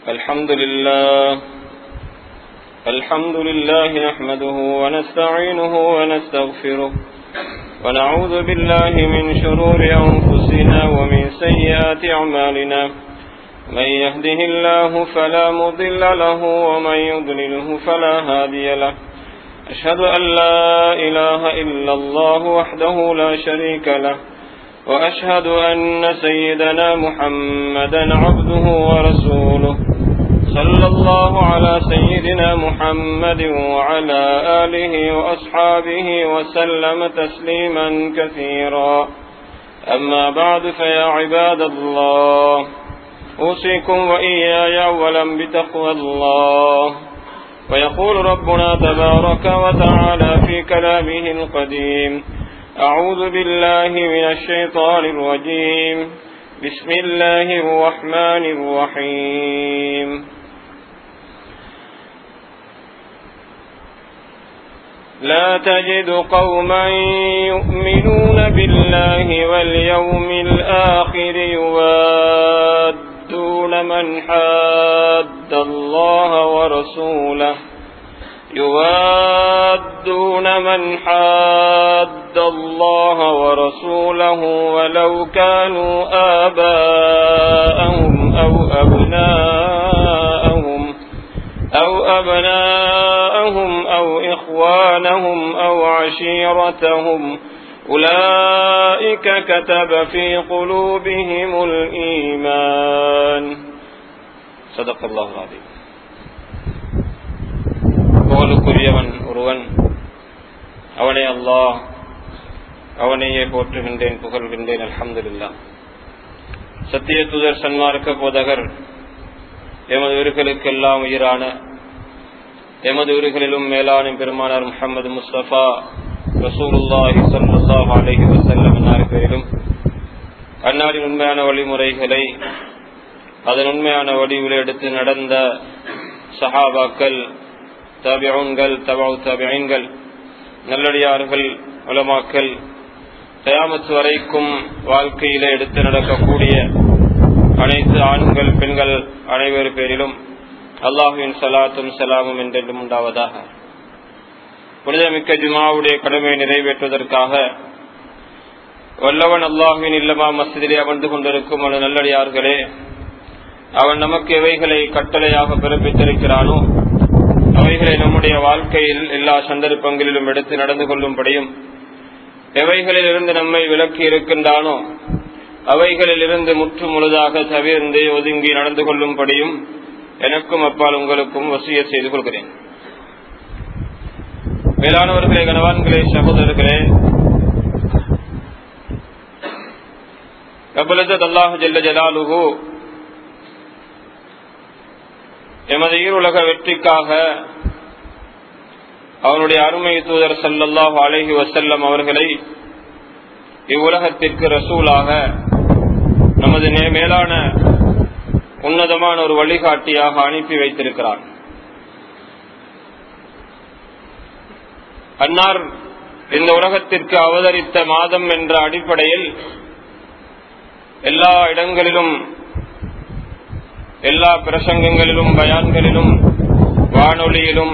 الحمد لله الحمد لله نحمده ونستعينه ونستغفره ونعوذ بالله من شرور أنفسنا ومن سيئات أعمالنا من يهده الله فلا مضل له ومن يضلله فلا هادي له أشهد أن لا إله إلا الله وحده لا شريك له وأشهد أن سيدنا محمدا عبده ورسوله صلى الله على سيدنا محمد وعلى آله وأصحابه وسلم تسليما كثيرا أما بعد فيا عباد الله أوصيكم وإياي أولا بتقوى الله ويقول ربنا تبارك وتعالى في كلامه القديم أعوذ بالله من الشيطان الرجيم بسم الله الرحمن الرحيم لا تجد قوما يؤمنون بالله واليوم الآخر يوادون من حاد الله ورسوله يوادون من حاد الله ورسوله ولو كانوا آباءهم أو أبناءهم أو أبناءهم أو إخوانهم أو عشيرتهم أولئك كتب في قلوبهم الإيمان صدق الله العظيم புகழுக்குரியவன் ஒருவன் அவனே அல்லாஹ் அவனையே போற்றுகின்றேன் புகழ்கின்றேன் அலமதுல்லா சத்திய தூதர் சன்மார்க்க போதகர் எமது உயிர்களுக்கெல்லாம் உயிரான எமது உயிர்களிலும் மேலான பெருமானார் முகமது முஸ்தபா ரசூலுல்லாஹி சல்லாஹ் அலஹி வசல்லம் பேரிலும் அன்னாரின் உண்மையான வழிமுறைகளை அதன் உண்மையான வடிவில் எடுத்து நடந்த சஹாபாக்கள் தபியன்கள் தபாவு தபியன்கள் நல்லடியார்கள் உலமாக்கள் தயாமத்து வரைக்கும் வாழ்க்கையில எடுத்து நடக்கக்கூடிய அனைத்து ஆண்கள் பெண்கள் அனைவரு பேரிலும் அல்லாஹுவின் சலாத்தும் சலாமும் என்றென்றும் உண்டாவதாக புனிதமிக்க ஜுமாவுடைய கடமையை நிறைவேற்றுவதற்காக வல்லவன் அல்லாஹுவின் இல்லமா மசிதிலே அமர்ந்து கொண்டிருக்கும் அந்த நல்லடியார்களே அவன் நமக்கு எவைகளை கட்டளையாக பிறப்பித்திருக்கிறானோ அவைகளை நம்முடைய வாழ்க்கையில் எல்லா சந்தர்ப்பங்களிலும் எடுத்து நடந்து கொள்ளும்படியும் எவைகளில் இருந்து நம்மை விலக்கி இருக்கின்றானோ அவைகளில் இருந்து முற்று முழுதாக தவிர்ந்து ஒதுங்கி நடந்து கொள்ளும்படியும் எனக்கும் அப்பால் உங்களுக்கும் வசிய செய்து கொள்கிறேன் மேலானவர்களே கனவான்களே சகோதரர்களே கபலத் அல்லாஹு ஜல்ல ஜலாலுகு எமது ஈருலக வெற்றிக்காக அவனுடைய அருமை தூதர் சல்லல்லாஹு அலஹி வசல்லம் அவர்களை இவ்வுலகத்திற்கு ரசூலாக நமது மேலான உன்னதமான ஒரு வழிகாட்டியாக அனுப்பி வைத்திருக்கிறார் அன்னார் இந்த உலகத்திற்கு அவதரித்த மாதம் என்ற அடிப்படையில் எல்லா இடங்களிலும் எல்லா பிரசங்கங்களிலும் பயான்களிலும் வானொலியிலும்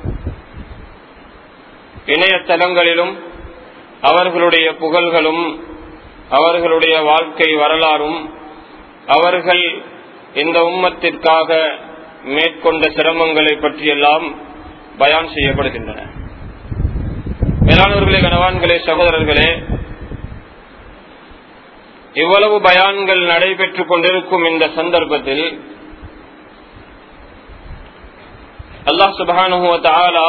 இணையதளங்களிலும் அவர்களுடைய புகழ்களும் அவர்களுடைய வாழ்க்கை வரலாறும் அவர்கள் இந்த உம்மத்திற்காக மேற்கொண்ட சிரமங்களை பற்றியெல்லாம் பயான் செய்யப்படுகின்றன மேலானவர்களே கனவான்களே சகோதரர்களே இவ்வளவு பயான்கள் நடைபெற்றுக் கொண்டிருக்கும் இந்த சந்தர்ப்பத்தில் அல்லாஹ் சுபானுவத் ஆலா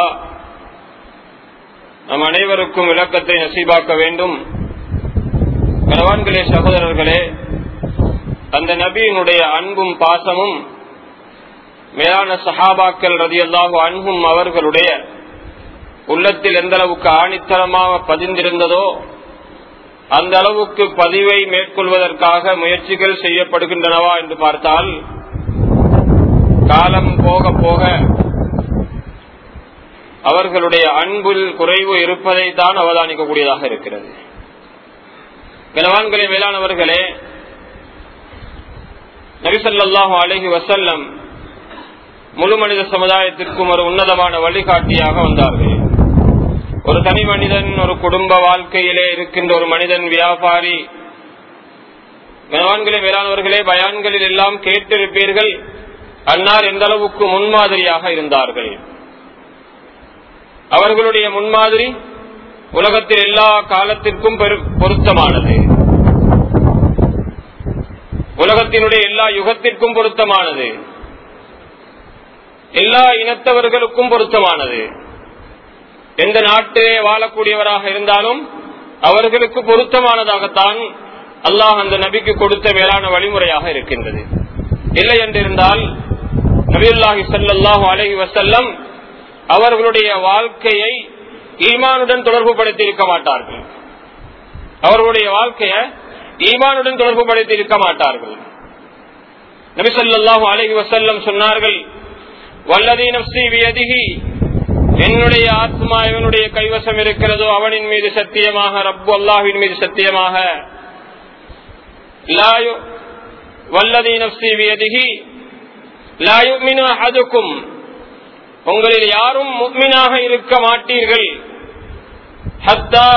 நம் அனைவருக்கும் விளக்கத்தை நசீபாக்க வேண்டும் கனவான்களே சகோதரர்களே அந்த நபியினுடைய அன்பும் பாசமும் மேலான சஹாபாக்கள் ரதியல்லாஹு அன்பும் அவர்களுடைய உள்ளத்தில் எந்த அளவுக்கு ஆணித்தரமாக பதிந்திருந்ததோ அந்த அளவுக்கு பதிவை மேற்கொள்வதற்காக முயற்சிகள் செய்யப்படுகின்றனவா என்று பார்த்தால் காலம் போக போக அவர்களுடைய அன்பில் குறைவு இருப்பதை தான் அவதானிக்கக்கூடியதாக இருக்கிறது கனவான்களே மேலானவர்களே நபிசல்லாஹு அலஹி வசல்லம் முழு மனித சமுதாயத்திற்கும் ஒரு உன்னதமான வழிகாட்டியாக வந்தார்கள் ஒரு தனி மனிதன் ஒரு குடும்ப வாழ்க்கையிலே இருக்கின்ற ஒரு மனிதன் வியாபாரி கனவான்களே வேளாண்வர்களே பயான்களில் எல்லாம் கேட்டிருப்பீர்கள் அன்னார் எந்த அளவுக்கு முன்மாதிரியாக இருந்தார்கள் அவர்களுடைய முன்மாதிரி உலகத்தில் எல்லா காலத்திற்கும் பொருத்தமானது உலகத்தினுடைய எல்லா யுகத்திற்கும் பொருத்தமானது எல்லா இனத்தவர்களுக்கும் பொருத்தமானது எந்த நாட்டிலே வாழக்கூடியவராக இருந்தாலும் அவர்களுக்கு பொருத்தமானதாகத்தான் அல்லாஹ் அந்த நபிக்கு கொடுத்த மேலான வழிமுறையாக இருக்கின்றது இல்லை என்றிருந்தால் நபியுல்லாஹி சல்லாஹூ அலஹி வசல்லம் அவர்களுடைய வாழ்க்கையை ஈமானுடன் தொடர்பு படுத்தி இருக்க மாட்டார்கள் அவர்களுடைய வாழ்க்கையை ஈமானுடன் தொடர்பு படுத்தி இருக்க மாட்டார்கள் நபி சொல்லாஹு அலஹி வசல்லம் சொன்னார்கள் வல்லதி நப்சி வியதிகி என்னுடைய ஆத்மா இவனுடைய கைவசம் இருக்கிறதோ அவனின் மீது சத்தியமாக ரப்பு அல்லாஹின் மீது சத்தியமாக வல்லதி நப்சி வியதிகி லாயுமினு அதுக்கும் உங்களில் யாரும் முக்மினாக இருக்க மாட்டீர்கள் ஹத்தா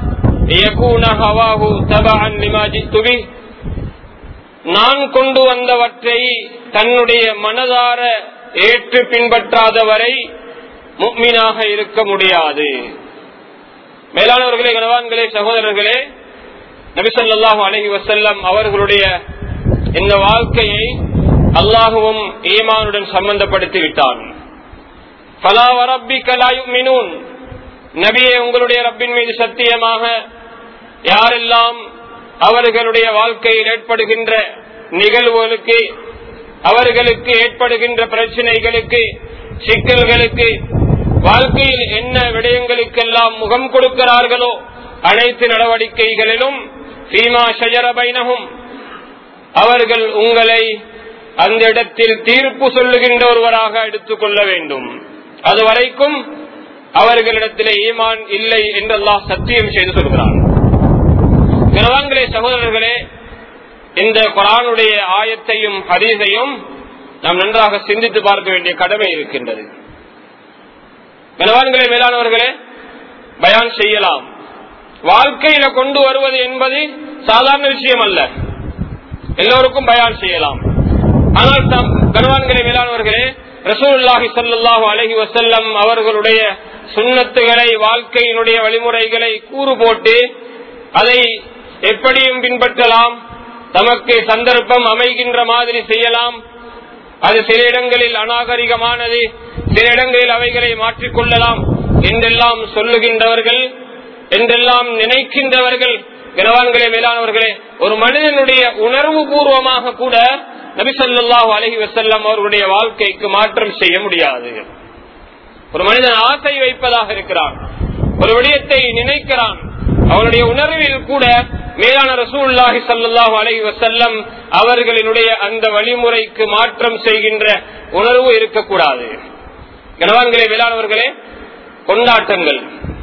நான் கொண்டு வந்தவற்றை தன்னுடைய மனதார ஏற்று பின்பற்றாதவரை முக்மீனாக இருக்க முடியாது மேலானவர்களே கனவான்களே சகோதரர்களே நபிசல்லாஹு அலஹி வசல்லம் அவர்களுடைய இந்த வாழ்க்கையை அல்லாஹுவும் ஈமானுடன் சம்பந்தப்படுத்தி விட்டான் நபியே உங்களுடைய ரப்பின் மீது சத்தியமாக யாரெல்லாம் அவர்களுடைய வாழ்க்கையில் ஏற்படுகின்ற நிகழ்வுகளுக்கு அவர்களுக்கு ஏற்படுகின்ற பிரச்சனைகளுக்கு சிக்கல்களுக்கு வாழ்க்கையில் என்ன விடயங்களுக்கெல்லாம் முகம் கொடுக்கிறார்களோ அனைத்து நடவடிக்கைகளிலும் சீமா ஷஜரபைனகும் அவர்கள் உங்களை அந்த இடத்தில் தீர்ப்பு சொல்லுகின்ற ஒருவராக எடுத்துக்கொள்ள வேண்டும் அதுவரைக்கும் அவர்களிடத்தில் ஈமான் இல்லை என்றெல்லாம் சத்தியம் செய்து சொல்கிறான் கிரவான்களே சகோதரர்களே இந்த குரானுடைய ஆயத்தையும் ஹரீஸையும் நாம் நன்றாக சிந்தித்து பார்க்க வேண்டிய கடமை இருக்கின்றது கனவான்களே மேலானவர்களே பயான் செய்யலாம் வாழ்க்கையில கொண்டு வருவது என்பது சாதாரண விஷயம் அல்ல எல்லோருக்கும் பயான் செய்யலாம் ஆனால் கனவான்களே மேலானவர்களே ரசூல்லாஹி சல்லாஹூ அலஹி வசல்லம் அவர்களுடைய சுண்ணத்துகளை வாழ்க்கையினுடைய வழிமுறைகளை கூறு போட்டு அதை எப்படியும் பின்பற்றலாம் தமக்கு சந்தர்ப்பம் அமைகின்ற மாதிரி செய்யலாம் அது சில இடங்களில் அநாகரிகமானது சில இடங்களில் அவைகளை மாற்றிக்கொள்ளலாம் என்றெல்லாம் சொல்லுகின்றவர்கள் என்றெல்லாம் நினைக்கின்றவர்கள் கனவான்களே மேலானவர்களே ஒரு மனிதனுடைய உணர்வு பூர்வமாக கூட நபிசல்லாஹு அலஹி வசல்லம் அவர்களுடைய வாழ்க்கைக்கு மாற்றம் செய்ய முடியாது ஒரு மனிதன் ஆசை வைப்பதாக இருக்கிறான் ஒரு விடயத்தை நினைக்கிறான் அவனுடைய உணர்வில் கூட மேலான ரசூல்லாஹி சல்லாஹூ அலை வசல்லம் அவர்களினுடைய அந்த வழிமுறைக்கு மாற்றம் செய்கின்ற உணர்வு இருக்கக்கூடாது கனவான்களே வேளாணவர்களே கொண்டாட்டங்கள்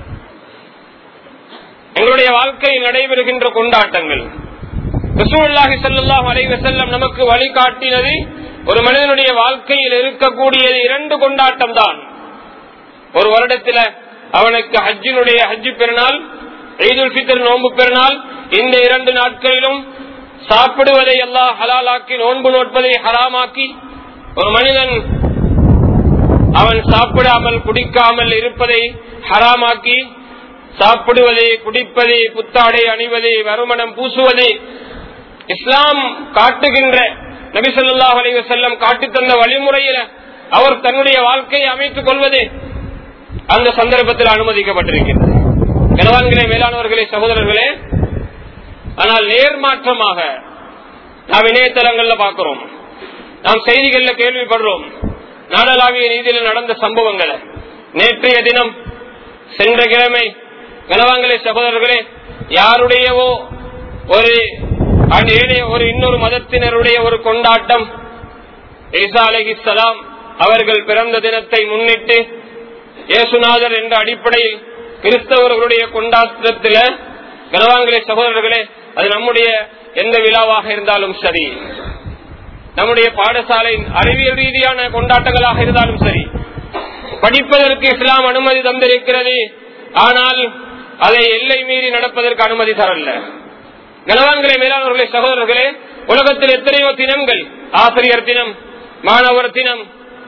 எங்களுடைய வாழ்க்கையில் நடைபெறுகின்ற கொண்டாட்டங்கள் ரசூல்லாஹி சல்லாஹூ அலை வசல்லம் நமக்கு வழிகாட்டினது ஒரு மனிதனுடைய வாழ்க்கையில் இருக்கக்கூடியது இரண்டு கொண்டாட்டம் தான் ஒரு வருடத்துல அவனுக்கு ஹஜ்ஜினுடைய ஹஜ்ஜி பெருநாள் ஈதுல் பித்தர் நோன்பு பெருநாள் இந்த இரண்டு நாட்களிலும் சாப்பிடுவதை எல்லாம் ஹலாலாக்கி நோன்பு நோட்பதை ஹராமாக்கி ஒரு மனிதன் அவன் சாப்பிடாமல் குடிக்காமல் இருப்பதை ஹராமாக்கி சாப்பிடுவதை குடிப்பதை புத்தாடை அணிவதை வருமணம் பூசுவதை இஸ்லாம் காட்டுகின்ற நபிசல்லாஹ் அலைவசல்லம் காட்டி தந்த வழிமுறையில அவர் தன்னுடைய வாழ்க்கையை அமைத்துக் கொள்வது அந்த சந்தர்ப்பத்தில் அனுமதிக்கப்பட்டிருக்கிறது கனவான்களே மேலானவர்களே சகோதரர்களே ஆனால் நேர்மாற்றமாக நாம் இணையதளங்கள்ல பார்க்கிறோம் நாம் செய்திகள்ல கேள்விப்படுறோம் நாடளாவிய நீதியில் நடந்த சம்பவங்களை நேற்றைய தினம் சென்ற கிழமை கனவான்களே சகோதரர்களே யாருடையவோ ஒரு ஏனைய ஒரு இன்னொரு மதத்தினருடைய ஒரு கொண்டாட்டம் ஈசா அலஹிசலாம் அவர்கள் பிறந்த தினத்தை முன்னிட்டு இயேசுநாதர் என்ற அடிப்படையில் கிறிஸ்தவர்களுடைய கொண்டாட்டத்தில கனவான்களே சகோதரர்களே அது நம்முடைய எந்த விழாவாக இருந்தாலும் சரி நம்முடைய பாடசாலையின் அறிவியல் ரீதியான கொண்டாட்டங்களாக இருந்தாலும் சரி படிப்பதற்கு இஸ்லாம் அனுமதி தந்திருக்கிறது ஆனால் அதை எல்லை மீறி நடப்பதற்கு அனுமதி தரல கனவான்களே மேலானவர்களே சகோதரர்களே உலகத்தில் எத்தனையோ தினங்கள் ஆசிரியர் தினம் மாணவர் தினம்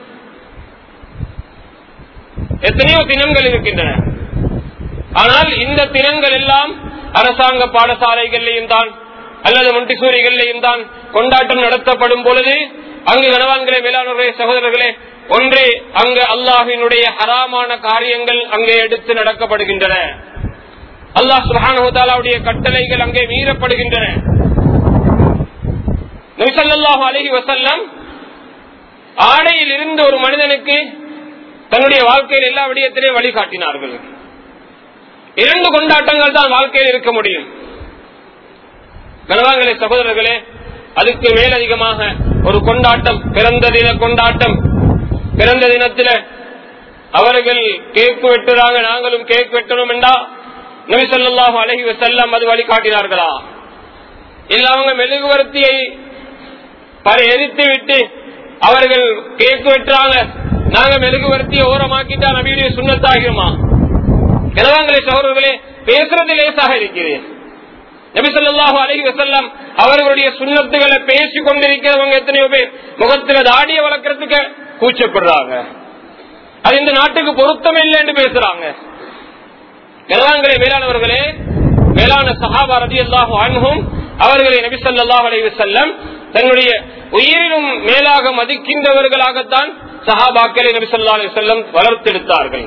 எத்தனையோ தினங்கள் இருக்கின்றன ஆனால் இந்த தினங்கள் எல்லாம் அரசாங்க பாடசாலைகளிலையும் தான் அல்லது மொண்டிசூரிகளிலையும் தான் கொண்டாட்டம் நடத்தப்படும் பொழுது அங்கு கனவான்களே மேலானவர்களே சகோதரர்களே ஒன்றே அங்கு அல்லாஹினுடைய ஹராமான காரியங்கள் அங்கே எடுத்து நடக்கப்படுகின்றன அல்லாஹ் சுஹானுடைய கட்டளைகள் அங்கே மீறப்படுகின்றன நபிசல்லாஹு அலஹி வசல்லம் ஆடையில் இருந்து ஒரு மனிதனுக்கு தன்னுடைய வாழ்க்கையில் எல்லா விடயத்திலையும் வழிகாட்டினார்கள் இரண்டு கொண்டாட்டங்கள் தான் வாழ்க்கையில் இருக்க முடியும் கனவாங்களே சகோதரர்களே அதுக்கு மேலதிகமாக ஒரு கொண்டாட்டம் பிறந்த தின கொண்டாட்டம் பிறந்த தினத்தில அவர்கள் கேக் வெட்டுறாங்க நாங்களும் கேக் வெட்டணும் என்றா நபி சொல்லாஹு அலஹி வசல்லம் அது வழிகாட்டினார்களா இல்ல அவங்க மெழுகுவர்த்தியை எரித்து விட்டு அவர்கள் கேக் வெட்டுறாங்க நாங்க மெழுகுவர்த்தியை ஓரமாக்கிட்டா நபியுடைய சுண்ணத்தாகிருமா கிழவாங்களே சகோதரர்களே பேசுறது லேசாக இருக்கிறேன் நபி சொல்லாஹு அலஹி வசல்லம் அவர்களுடைய சுண்ணத்துகளை பேசி கொண்டிருக்கிறவங்க எத்தனையோ பேர் முகத்துல தாடிய வளர்க்கறதுக்கு கூச்சப்படுறாங்க அது இந்த நாட்டுக்கு பொருத்தம் இல்லை என்று பேசுறாங்க கிழவாங்களே மேலானவர்களே மேலான சஹாபா ரதி அல்லாஹு அன்ஹும் அவர்களை நபி சொல்லாஹ் அலி வசல்லம் தன்னுடைய உயிரினும் மேலாக மதிக்கின்றவர்களாகத்தான் சஹாபாக்களை நபி சொல்லா அலி வல்லம் வளர்த்தெடுத்தார்கள்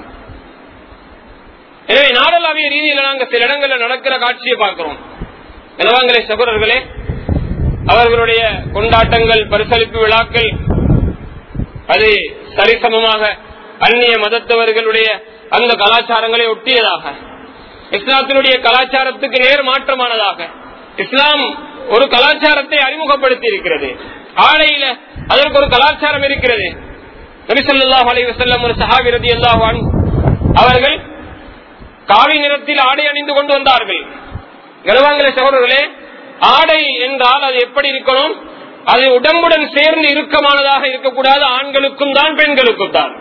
எனவே நாடளாவிய ரீதியில நாங்க சில இடங்கள்ல நடக்கிற காட்சியை பார்க்கிறோம் நிலவாங்களே சகோதரர்களே அவர்களுடைய கொண்டாட்டங்கள் பரிசளிப்பு விழாக்கள் அது சரிசமமாக அந்நிய மதத்தவர்களுடைய அந்த கலாச்சாரங்களை ஒட்டியதாக இஸ்லாத்தினுடைய கலாச்சாரத்துக்கு நேர் மாற்றமானதாக இஸ்லாம் ஒரு கலாச்சாரத்தை அறிமுகப்படுத்தி இருக்கிறது ஆடையில அதற்கு ஒரு கலாச்சாரம் இருக்கிறது நபிசல்லாஹ் அலி வசல்லம் ஒரு சஹாவிரதி அல்லாஹான் அவர்கள் காவி நிறத்தில் ஆடை அணிந்து கொண்டு வந்தார்கள் கனவாங்கல சகோதரர்களே ஆடை என்றால் அது எப்படி இருக்கணும் அது உடம்புடன் சேர்ந்து இறுக்கமானதாக இருக்கக்கூடாது ஆண்களுக்கும் தான் பெண்களுக்கும் தான்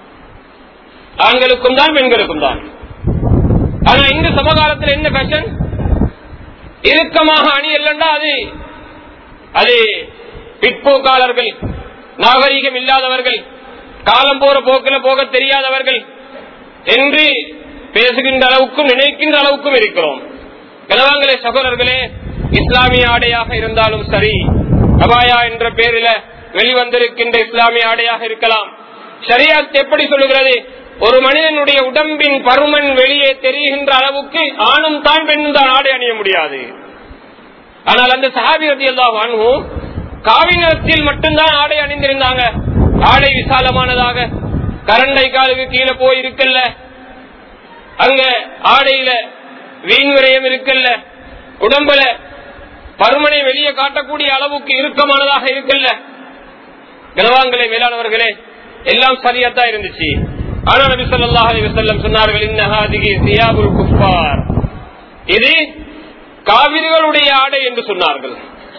ஆண்களுக்கும் தான் பெண்களுக்கும் தான் ஆனா இந்த சமகாலத்தில் என்ன ஃபேஷன் இறுக்கமாக அணி இல்லைண்டா அது அது பிற்போக்காளர்கள் நாகரீகம் இல்லாதவர்கள் காலம் போற போக்கில போக தெரியாதவர்கள் என்று பேசுகின்ற அளவுக்கும் நினைக்கின்ற அளவுக்கும் இருக்கிறோம் கனவாங்களே சகோதரர்களே இஸ்லாமிய ஆடையாக இருந்தாலும் சரி அபாயா என்ற பேரில வெளிவந்திருக்கின்ற இஸ்லாமிய ஆடையாக இருக்கலாம் ஷரியாத் எப்படி சொல்லுகிறது ஒரு மனிதனுடைய உடம்பின் பருமன் வெளியே தெரிகின்ற அளவுக்கு ஆணும் தான் பெண்ணும் தான் ஆடை அணிய முடியாது ஆனால் அந்த சஹாபிரதி எல்லா வாங்கும் காவினத்தில் மட்டும்தான் ஆடை அணிந்திருந்தாங்க ஆடை விசாலமானதாக கரண்டை காலுக்கு கீழே போய் இருக்கல்ல அங்க ஆடையில வீண் விரயம் இருக்கல்ல உடம்புல பருமனை வெளியே காட்டக்கூடிய அளவுக்கு இறுக்கமானதாக இருக்கல்ல கனவாங்களே மேலானவர்களே எல்லாம் சரியாத்தான் இருந்துச்சு ஆனா நபி ஸல்லல்லாஹு அலைஹி வஸல்லம் சொன்னார்கள் இன்னஹாதிகி சியாபுல் குஃபார் இது காவிர்களுடைய ஆடை என்று சொன்னார்கள்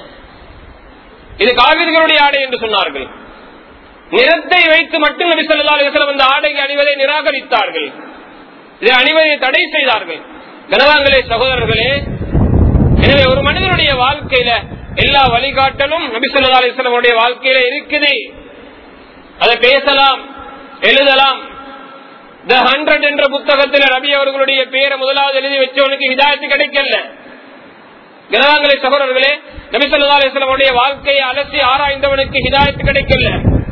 இது காவிர்களுடைய ஆடை என்று சொன்னார்கள் நிறத்தை வைத்து மட்டும் நபி ஸல்லல்லாஹு அலைஹி வஸல்லம் அந்த ஆடை அணிவதை நிராகரித்தார்கள் இதை அணிவதை தடை செய்தார்கள் கனவாங்களே சகோதரர்களே எனவே ஒரு மனிதனுடைய வாழ்க்கையில எல்லா வழிகாட்டலும் நபி ஸல்லல்லாஹு அலைஹி வஸல்லம் வாழ்க்கையில இருக்குது அதை பேசலாம் எழுதலாம் த ஹண்ட்ரட் என்ற புத்தகத்தில் ரபி அவர்களுடைய பேரை முதலாவது எழுதி வச்சவனுக்கு ஹிதாயத்து கிடைக்கல கிரகங்களே சகோதரர்களே நபி சொல்லா அலிஸ்லமுடைய வாழ்க்கையை அலசி ஆராய்ந்தவனுக்கு ஹிதாயத்து கிடைக்கல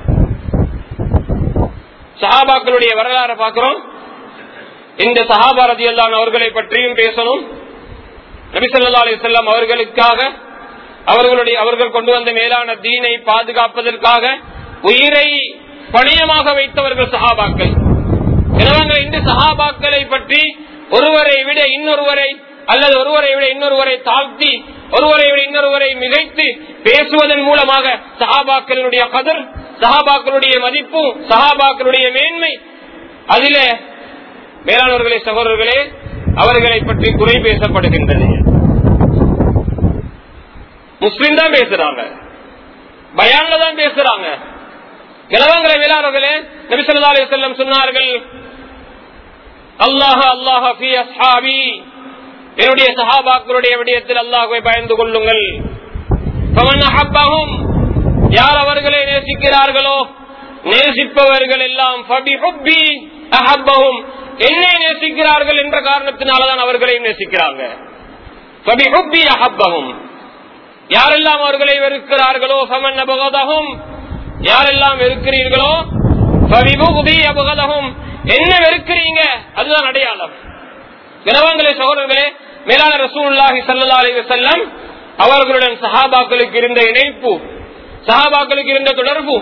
சஹாபாக்களுடைய வரலாறு பார்க்கிறோம் இந்த சஹாபா ரதி அவர்களை பற்றியும் பேசணும் நபி சொல்லா அலிஸ்லாம் அவர்களுக்காக அவர்களுடைய அவர்கள் கொண்டு வந்த மேலான தீனை பாதுகாப்பதற்காக உயிரை பணியமாக வைத்தவர்கள் சஹாபாக்கள் எனவே இந்த சஹாபாக்களை பற்றி ஒருவரை விட இன்னொருவரை அல்லது ஒருவரை விட இன்னொருவரை தாழ்த்தி ஒருவரை விட இன்னொருவரை மிகைத்து பேசுவதன் மூலமாக சஹாபாக்களுடைய கதர் சஹாபாக்களுடைய மதிப்பு சஹாபாக்களுடைய மேன்மை அதில மேலானவர்களே சகோதரர்களே அவர்களை பற்றி குறை பேசப்படுகின்றது முஸ்லிம் தான் பேசுறாங்க பயான்ல தான் பேசுறாங்க கிழவங்களை வேளாளர்களே நபிசல்லா அலி செல்லம் சொன்னார்கள் அல்லாஹ் அல்லாஹ் ஃபி அஸ்ஹாபி என்னுடைய சஹாபாக்களுடைய விடயத்தில் அல்லாஹுவை பயந்து கொள்ளுங்கள் ஃபமன் அஹப்பஹும் யார் அவர்களை நேசிக்கிறார்களோ நேசிப்பவர்கள் எல்லாம் ஃபபிஹுப்பி அஹப்பஹும் என்னை நேசிக்கிறார்கள் என்ற காரணத்தினாலதான் அவர்களையும் நேசிக்கிறாங்க ஃபபிஹுப்பி அஹப்பஹும் யாரெல்லாம் அவர்களை வெறுக்கிறார்களோ ஃபமன் அபகதஹும் யாரெல்லாம் வெறுக்கிறீர்களோ ஃபபிபுகுதி அபகதஹும் என்ன வெறுக்கிறீங்க அதுதான் அடையாளம் கிரவங்களே சகோதரர்களே மேலான ரசூலுல்லாஹி ஸல்லல்லாஹு அலைஹி வஸல்லம் அவர்களுடன் சஹாபாக்களுக்கு இருந்த இணைப்பு சஹாபாக்களுக்கு இருந்த தொடர்பு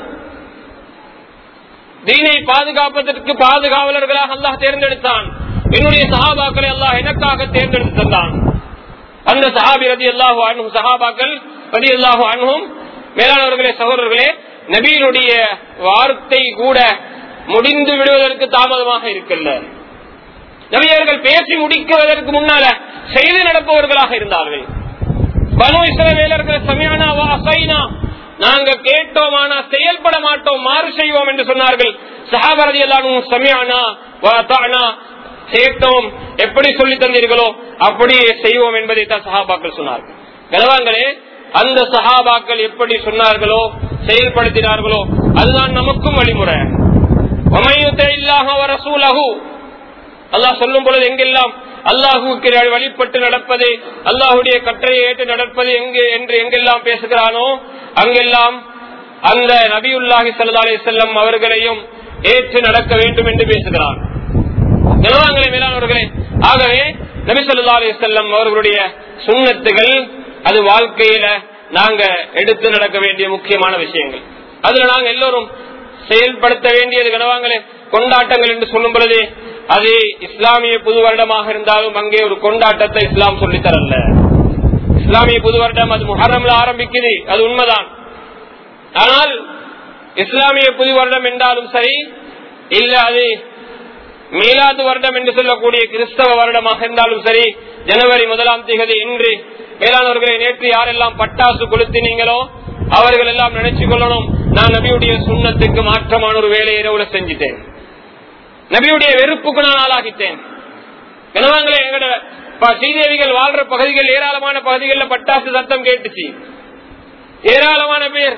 தீனை பாதுகாப்பதற்கு பாதுகாவலர்களாக அல்லாஹ் தேர்ந்தெடுத்தான் என்னுடைய சஹாபாக்களை அல்லாஹ் எனக்காக தேர்ந்தெடுத்து தந்தான் அந்த சஹாபி ரதி அல்லாஹு அனும் சஹாபாக்கள் ரதி அல்லாஹு அனும் மேலானவர்களே சகோதரர்களே நபியினுடைய வார்த்தை கூட முடிந்து விடுவதற்கு தாமதமாக இருக்கல்ல நபியர்கள் பேசி முடிக்குவதற்கு முன்னால செய்து நடப்பவர்களாக இருந்தார்கள் பனு இஸ்ரவேலர்கள் சமயானா வாசைனா நாங்க கேட்டோம் ஆனா செயல்பட மாட்டோம் மாறு செய்வோம் என்று சொன்னார்கள் சஹாபரதி எல்லாரும் சமயானா வாத்தானா கேட்டோம் எப்படி சொல்லி தந்தீர்களோ அப்படியே செய்வோம் என்பதை தான் சஹாபாக்கள் சொன்னார்கள் கனவாங்களே அந்த சஹாபாக்கள் எப்படி சொன்னார்களோ செயல்படுத்தினார்களோ அதுதான் நமக்கும் வழிமுறை அல்லாஹ் சொல்லும் பொழுது எங்கெல்லாம் அல்லாஹுக்கு வழிபட்டு நடப்பது அல்லாஹுடைய கட்டளை ஏற்று நடப்பது எங்கு என்று எங்கெல்லாம் பேசுகிறானோ அங்கெல்லாம் அந்த நபியுல்லாஹி சல்லா அலி செல்லம் அவர்களையும் ஏற்று நடக்க வேண்டும் என்று பேசுகிறான் நிலவாங்களே மேலானவர்களே ஆகவே நபி சொல்லா அலி செல்லம் அவர்களுடைய சுண்ணத்துகள் அது வாழ்க்கையில நாங்க எடுத்து நடக்க வேண்டிய முக்கியமான விஷயங்கள் அதுல நாங்க எல்லோரும் செயல்படுத்த வேண்டியது கனவாங்களே கொண்டாட்டங்கள் என்று சொல்லும் பொழுது அது இஸ்லாமிய புது வருடமாக இருந்தாலும் அங்கே ஒரு கொண்டாட்டத்தை இஸ்லாம் சொல்லித்தரல இஸ்லாமிய புது வருடம் அது முஹரம்ல ஆரம்பிக்குது அது உண்மைதான் ஆனால் இஸ்லாமிய புது வருடம் என்றாலும் சரி இல்ல அது மீலாது வருடம் என்று சொல்லக்கூடிய கிறிஸ்தவ வருடமாக இருந்தாலும் சரி ஜனவரி முதலாம் திகதி இன்று மேலானவர்களை நேற்று யாரெல்லாம் பட்டாசு கொளுத்தினீங்களோ அவர்கள் எல்லாம் நினைச்சு கொள்ளணும் நான் நபியுடைய சுண்ணத்துக்கு மாற்றமான ஒரு வேலையை இரவுல செஞ்சிட்டேன் நபியுடைய வெறுப்புக்கு நான் ஆளாகிட்டேன் கனவாங்களே எங்கட ஸ்ரீதேவிகள் வாழ்ற பகுதிகள் ஏராளமான பகுதிகளில் பட்டாசு சத்தம் கேட்டுச்சு ஏராளமான பேர்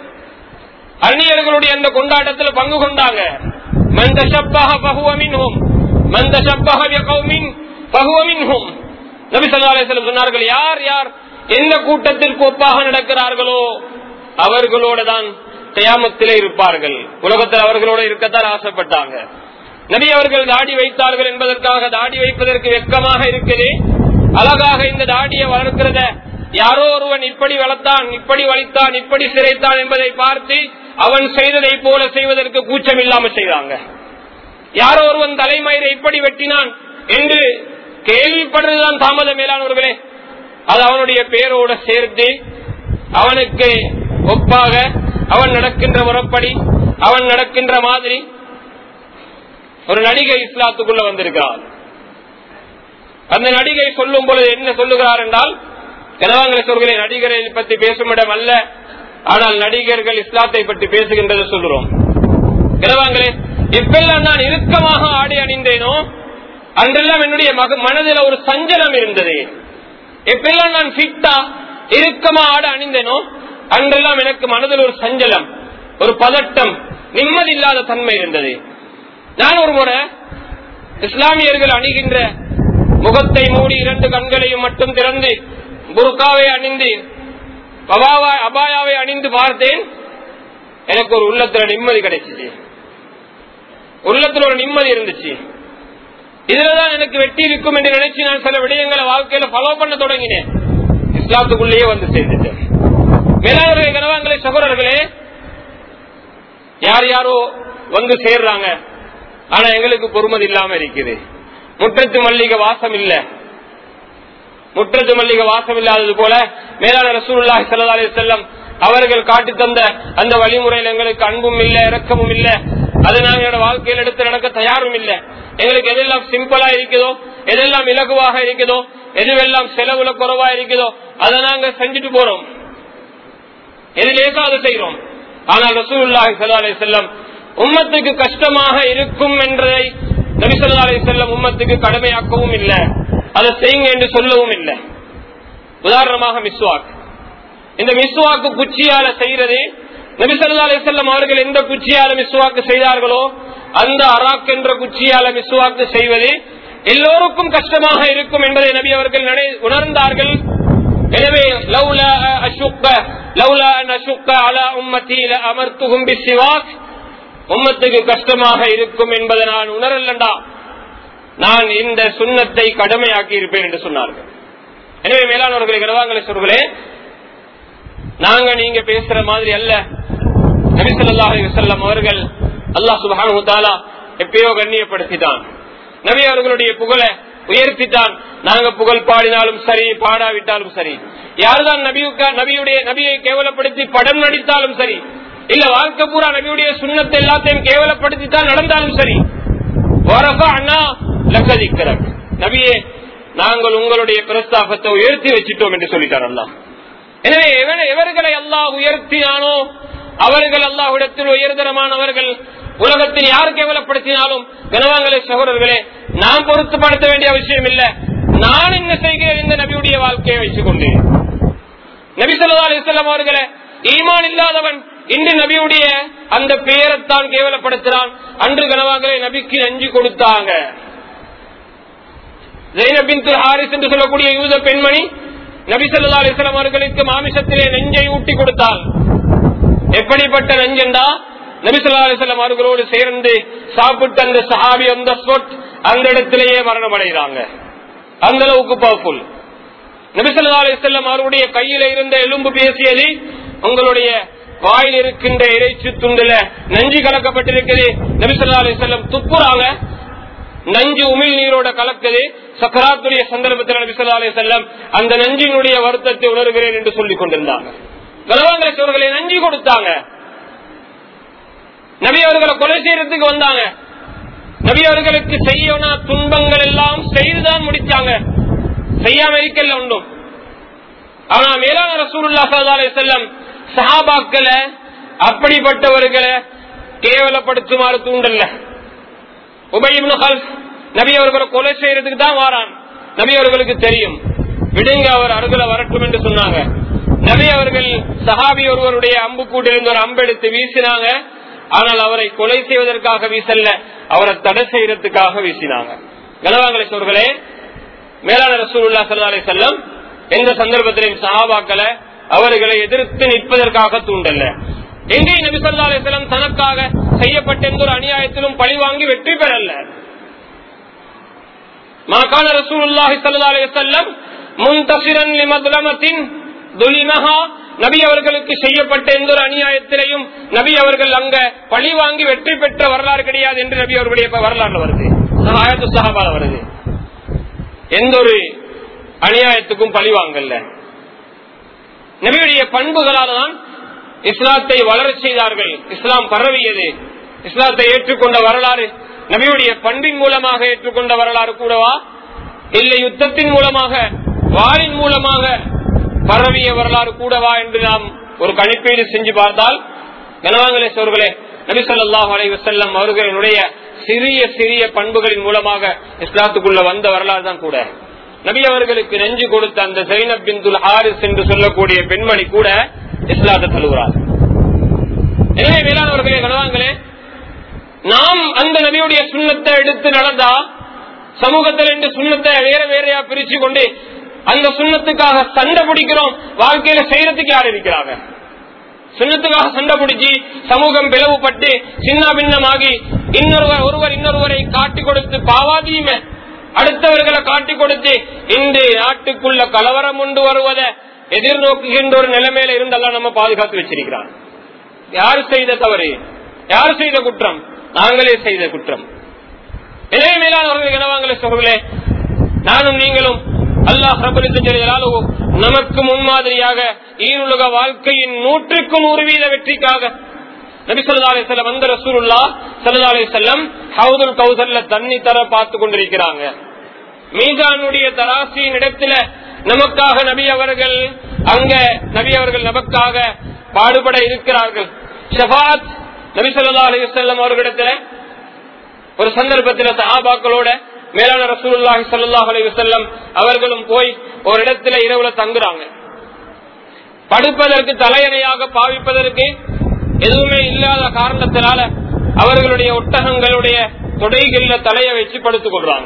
அந்நியர்களுடைய அந்த கொண்டாட்டத்தில் பங்கு கொண்டாங்க மந்த சப்பாக பகுவமின்ஹும் மந்த சப்பாக கௌமின் பகுவமின்ஹும் நபி சொல்லா அலிஸ்லம் சொன்னார்கள் யார் யார் எந்த கூட்டத்திற்கு ஒப்பாக நடக்கிறார்களோ அவர்களோட தான் கயாமத்திலே இருப்பார்கள் உலகத்தில் அவர்களோட இருக்கத்தான் ஆசைப்பட்டாங்க நபி அவர்கள் தாடி வைத்தார்கள் என்பதற்காக தாடி வைப்பதற்கு வெக்கமாக இருக்குது அழகாக இந்த தாடியை வளர்க்கிறத யாரோ ஒருவன் இப்படி வளர்த்தான் இப்படி வலித்தான் இப்படி சிறைத்தான் என்பதை பார்த்து அவன் செய்ததை போல செய்வதற்கு கூச்சம் இல்லாமல் செய்தாங்க யாரோ ஒருவன் தலைமயிரை இப்படி வெட்டினான் என்று கேள்விப்படுறதுதான் தாமதம் மேலானவர்களே அது அவனுடைய பேரோட சேர்த்து அவனுக்கு ஒப்பாக அவன் நடக்கின்ற முறப்படி அவன் நடக்கின்ற மாதிரி ஒரு நடிகை இஸ்லாத்துக்குள்ள வந்திருக்கிறார் அந்த நடிகை சொல்லும் பொழுது என்ன சொல்லுகிறார் என்றால் கனவாங்களை சொல்கிற நடிகரை பற்றி பேசும் இடம் அல்ல ஆனால் நடிகர்கள் இஸ்லாத்தை பற்றி பேசுகின்றது சொல்கிறோம் கனவாங்களே இப்பெல்லாம் நான் இறுக்கமாக ஆடி அணிந்தேனோ அன்றெல்லாம் என்னுடைய மனதில் ஒரு சஞ்சலம் இருந்தது எப்பெல்லாம் நான் ஃபிட்டா இறுக்கமா ஆட அணிந்தேனோ அன்றெல்லாம் எனக்கு மனதில் ஒரு சஞ்சலம் ஒரு பதட்டம் நிம்மதி இல்லாத தன்மை இருந்தது நான் ஒரு முறை இஸ்லாமியர்கள் அணிகின்ற முகத்தை மூடி இரண்டு கண்களையும் மட்டும் திறந்து புர்காவை அணிந்து அபாயாவை அணிந்து பார்த்தேன் எனக்கு ஒரு உள்ளத்துல நிம்மதி கிடைச்சிச்சு உள்ளத்துல ஒரு நிம்மதி இருந்துச்சு இதுலதான் எனக்கு வெட்டி இருக்கும் என்று நினைச்சு நான் சில விடயங்களை வாழ்க்கையில ஃபாலோ பண்ண தொடங்கினேன் இஸ்லாத்துக்குள்ளேயே வந்து சேர்ந்துட்டேன் மேலாளர்களே கனவாங்களே சகோதரர்களே யார் யாரோ வந்து சேர்றாங்க ஆனா எங்களுக்கு பொறுமதி இல்லாம இருக்குது முற்றத்து மல்லிகை வாசம் இல்ல முற்றத்து மல்லிகை வாசம் இல்லாதது போல மேலான ரசூலுல்லாஹி ஸல்லல்லாஹு அலைஹி வஸல்லம் அவர்கள் காட்டி தந்த அந்த வழிமுறையில் எங்களுக்கு அன்பும் இல்ல இரக்கமும் இல்ல அது நாங்க என்னோட வாழ்க்கையில் எடுத்து நடக்க தயாரும் இல்ல எங்களுக்கு எதெல்லாம் சிம்பிளா இருக்குதோ எதெல்லாம் இலகுவாக இருக்குதோ எதுவெல்லாம் செலவுல குறைவா இருக்குதோ அதை நாங்க செஞ்சுட்டு போறோம் எது லேசாவது செய்கிறோம் ஆனால் ரசூலுல்லாஹி ஸல்லல்லாஹு அலைஹி வஸல்லம் உம்மத்துக்கு கஷ்டமாக இருக்கும் என்றதை நபி ஸல்லல்லாஹு அலைஹி வஸல்லம் உம்மத்துக்கு கடமையாக்கவும் இல்லை அதை செய்யுங்க என்று சொல்லவும் இல்லை உதாரணமாக மிஸ்வாக் இந்த மிஸ்வாக்கு குச்சியால செய்யறது நபி ஸல்லல்லாஹு அலைஹி வஸல்லம் அவர்கள் எந்த குச்சியால மிஸ்வாக்கு செய்தார்களோ அந்த அராக் என்ற குச்சியால மிஸ்வாக்கு செய்வது எல்லோருக்கும் கஷ்டமாக இருக்கும் என்பதை நபி அவர்கள் நினை- உணர்ந்தார்கள் எனவே லவ்லா அஷுக்க லவ்லா அன் அஷுக்க அலா உம்மத்தி அமர்த்துகும் பிசிவாக் உம்மத்துக்கு கஷ்டமாக இருக்கும் என்பதை நான் உணரலண்டா நான் இந்த சுண்ணத்தை கடமையாக்கி இருப்பேன் என்று சொன்னார்கள் எனவே மேலானவர்களை கனவாங்களை சொல்களே நாங்க நீங்க பேசுற மாதிரி அல்ல நபி ஸல்லல்லாஹு அலைஹி வஸல்லம் அவர்கள் அல்லாஹ் சுப்ஹானஹு தஆலா எப்பயோ கண்ணியப்படுத்திட்டான் நபி அவர்களுடைய புகழை உயர்த்திட்டான் நாங்க புகழ் பாடினாலும் சரி பாடாவிட்டாலும் சரி யாருதான் நபியுக்கா நபியுடைய நபியை கேவலப்படுத்தி படம் நடித்தாலும் சரி இல்ல வாழ்க்கை பூரா நபியுடைய சுண்ணத்தை எல்லாத்தையும் கேவலப்படுத்தித்தான் நடந்தாலும் சரி வரஃபஅனா லக திக்ரக். நபியே நாங்கள் உங்களுடைய பிரஸ்தாபத்தை உயர்த்தி வச்சிட்டோம் என்று சொல்லிட்டார் அல்லாஹ் எனவே எவன- எவர்களை அல்லாஹ் உயர்த்தினானோ அவர்கள் அல்லாஹ்விடத்தில் உயர்தரமானவர்கள் உலகத்தில் யார் கேவலப்படுத்தினாலும் கனவாங்களே சகோதரர்களே நான் பொருத்தப்படுத்த வேண்டிய அவசியம் இல்ல நான் என்ன செய்கிறேன் இந்த நபியுடைய வாழ்க்கையை வைத்துக் கொண்டு நபி சொல்லா அலிஸ்லாம் அவர்களே ஈமான் இல்லாதவன் இன்று நபியுடைய அந்த பெயரைத்தான் கேவலப்படுத்துறான் அன்று கனவாங்களே நபிக்கு நஞ்சு கொடுத்தாங்க ஜெயினபின் ஹாரிஸ் என்று சொல்லக்கூடிய யூத பெண்மணி நபி சொல்லா அலிஸ்லாம் அவர்களுக்கு மாமிசத்திலே நெஞ்சை ஊட்டி கொடுத்தாள் எப்படிப்பட்ட நஞ்சண்டா நபி சொல்லா அலிஸ்லாம் அவர்களோடு சேர்ந்து சாப்பிட்ட அந்த சஹாபி அந்த ஸ்பொட் அந்த இடத்திலேயே மரணம் அடைகிறாங்க அந்த அளவுக்கு பவர்ஃபுல் நபிசல்லா அலிசல்லம் அவருடைய கையில இருந்த எலும்பு பேசியது உங்களுடைய வாயில் இருக்கின்ற இறைச்சி துண்டுல நஞ்சு கலக்கப்பட்டிருக்குது நபிசல்லா அலிசல்லம் துப்புறாங்க நஞ்சு உமிழ் நீரோட கலக்குது சக்கராத்துடைய சந்தர்ப்பத்தில் நபிசல்லா அலிசல்லம் அந்த நஞ்சினுடைய வருத்தத்தை உணர்கிறேன் என்று சொல்லிக் கொண்டிருந்தாங்க கலவாங்கரை சோழர்களை நஞ்சு கொடுத்தாங்க நபி அவர்களை கொலை செய்யறதுக்கு வந்தாங்க நபி அவர்களுக்கு செய்யனா துன்பங்கள் எல்லாம் செய்துதான் முடிச்சாங்க செய்யாம இருக்கல உண்டும் ஆனா மேலான ரசூலுல்லா ஸல்லல்லாஹு அலைஹி வஸல்லம் சஹாபாக்களை அப்படிப்பட்டவர்களை கேவலப்படுத்துமாறு தூண்டல்ல உபய் இப்னு ஹல்ஃப் நபி அவர்களை கொலை செய்யறதுக்கு தான் வாரான் நபி அவர்களுக்கு தெரியும் விடுங்க அவர் அருகில வரட்டும் என்று சொன்னாங்க நபி அவர்கள் சஹாபி ஒருவருடைய அம்புக்கூட்டிலிருந்து ஒரு அம்பெடுத்து வீசினாங்க ஆனால் அவரை கொலை செய்வதற்காக வீசல்ல அவரை தடை செய்யறதுக்காக வீசினாங்க கனவாங்களை சோர்களே மேலான ரசூலுல்லா ஸல்லல்லாஹு அலைஹி வஸல்லம் எந்த சந்தர்ப்பத்திலும் சஹாபாக்களை அவர்களை எதிர்த்து நிற்பதற்காக தூண்டல்ல எங்கே நபி ஸல்லல்லாஹு அலைஹி வஸல்லம் தனக்காக செய்யப்பட்ட எந்த ஒரு அநியாயத்திலும் பழி வாங்கி வெற்றி பெறல்ல மாகாண ரசூலுல்லாஹி ஸல்லல்லாஹு அலைஹி வஸல்லம் முன்தசிரன் லிமத்லமத்தின் துலிமஹா நபி அவர்களுக்கு செய்யப்பட்ட எந்த ஒரு அநியாயத்திலையும் நபி அவர்கள் அங்க பழி வாங்கி வெற்றி பெற்ற வரலாறு கிடையாது என்று நபி அவர்களுடைய வரலாறு வருது ஆயத்து சஹாபால வருது எந்த ஒரு அநியாயத்துக்கும் பழி வாங்கல்ல நபியுடைய பண்புகளால் தான் இஸ்லாத்தை வளரச் செய்தார்கள் இஸ்லாம் பரவியது இஸ்லாத்தை ஏற்றுக்கொண்ட வரலாறு நபியுடைய பண்பின் மூலமாக ஏற்றுக்கொண்ட வரலாறு கூடவா இல்லை யுத்தத்தின் மூலமாக வாரின் மூலமாக பரவிய வரலாறு கூடவா என்று நாம் ஒரு கணிப்பீடு செஞ்சு பார்த்தால் கனவாங்கலேஸ்வர்களே நபி சொல்லாஹ் அலை வசல்லம் அவர்களுடைய சிறிய சிறிய பண்புகளின் மூலமாக இஸ்லாத்துக்குள்ள வந்த வரலாறு தான் கூட நபி அவர்களுக்கு நெஞ்சு கொடுத்த அந்த ஜெயினப் பிந்துல் ஹாரிஸ் என்று சொல்லக்கூடிய பெண்மணி கூட இஸ்லாத்தை தழுவுறார் எனவே மேலானவர்களே கனவாங்களே நாம் அந்த நபியுடைய சுண்ணத்தை எடுத்து நடந்தா சமூகத்தில் இந்த சுண்ணத்தை வேற வேறையா பிரிச்சு கொண்டு அந்த சுண்ணத்துக்காக சண்டை பிடிக்கிறோம் வாழ்க்கையில செய்யறதுக்கு யார் இருக்கிறாங்க சுண்ணத்துக்காக சண்டை பிடிச்சி சமூகம் பிளவுபட்டு சின்ன பின்னமாகி இன்னொருவர் ஒருவர் இன்னொருவரை காட்டி கொடுத்து பாவாதியுமே அடுத்தவர்களை காட்டி கொடுத்து இந்த நாட்டுக்குள்ள கலவரம் கொண்டு வருவதை எதிர்நோக்குகின்ற ஒரு நிலைமையில இருந்தெல்லாம் நம்ம பாதுகாத்து வச்சிருக்கிறான் யார் செய்த தவறு யார் செய்த குற்றம் நாங்களே செய்த குற்றம் எனவே மேலானவர்கள் இனவாங்களே சொல்களே நானும் நீங்களும் அல்லாஹ் ரபுல்லாலோ நமக்கு முன்மாதிரியாக ஈருலக வாழ்க்கையின் நூற்றுக்கு நூறு வீத வெற்றிக்காக நபி சொல்லா செல்லம் வந்த ரசூலுல்லா சல்லா செல்லம் ஹவுதுல் கௌசல்ல தண்ணி தர பார்த்து கொண்டிருக்கிறாங்க மீசானுடைய தராசியின் இடத்துல நமக்காக நபி அவர்கள் அங்க நபி அவர்கள் நமக்காக பாடுபட இருக்கிறார்கள் ஷபாத் நபி சொல்லா அலி வல்லம் அவர்களிடத்துல ஒரு சந்தர்ப்பத்தில் சஹாபாக்களோட மேலான ரசூலுல்லாஹி ஸல்லல்லாஹு அலைஹி வஸல்லம் அவர்களும் போய் ஒரு இடத்துல இரவுல தங்குறாங்க படுப்பதற்கு தலையணையாக பாவிப்பதற்கு எதுவுமே இல்லாத காரணத்தினால அவர்களுடைய ஒட்டகங்களுடைய தொடைகள்ல தலையை வச்சு படுத்துக் கொள்றாங்க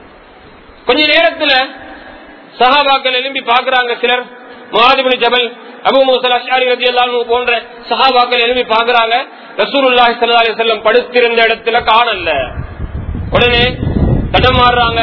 கொஞ்ச நேரத்துல சஹாபாக்கள் எழும்பி பாக்குறாங்க சிலர் மகாதிபதி ஜபல் அபு மூசல் அஷாரி ரதி போன்ற சஹாபாக்கள் எழுப்பி பாக்குறாங்க ரசூலுல்லாஹி ஸல்லல்லாஹு அலைஹி வஸல்லம் படுத்திருந்த இடத்துல காணல உடனே தடமாறுறாங்க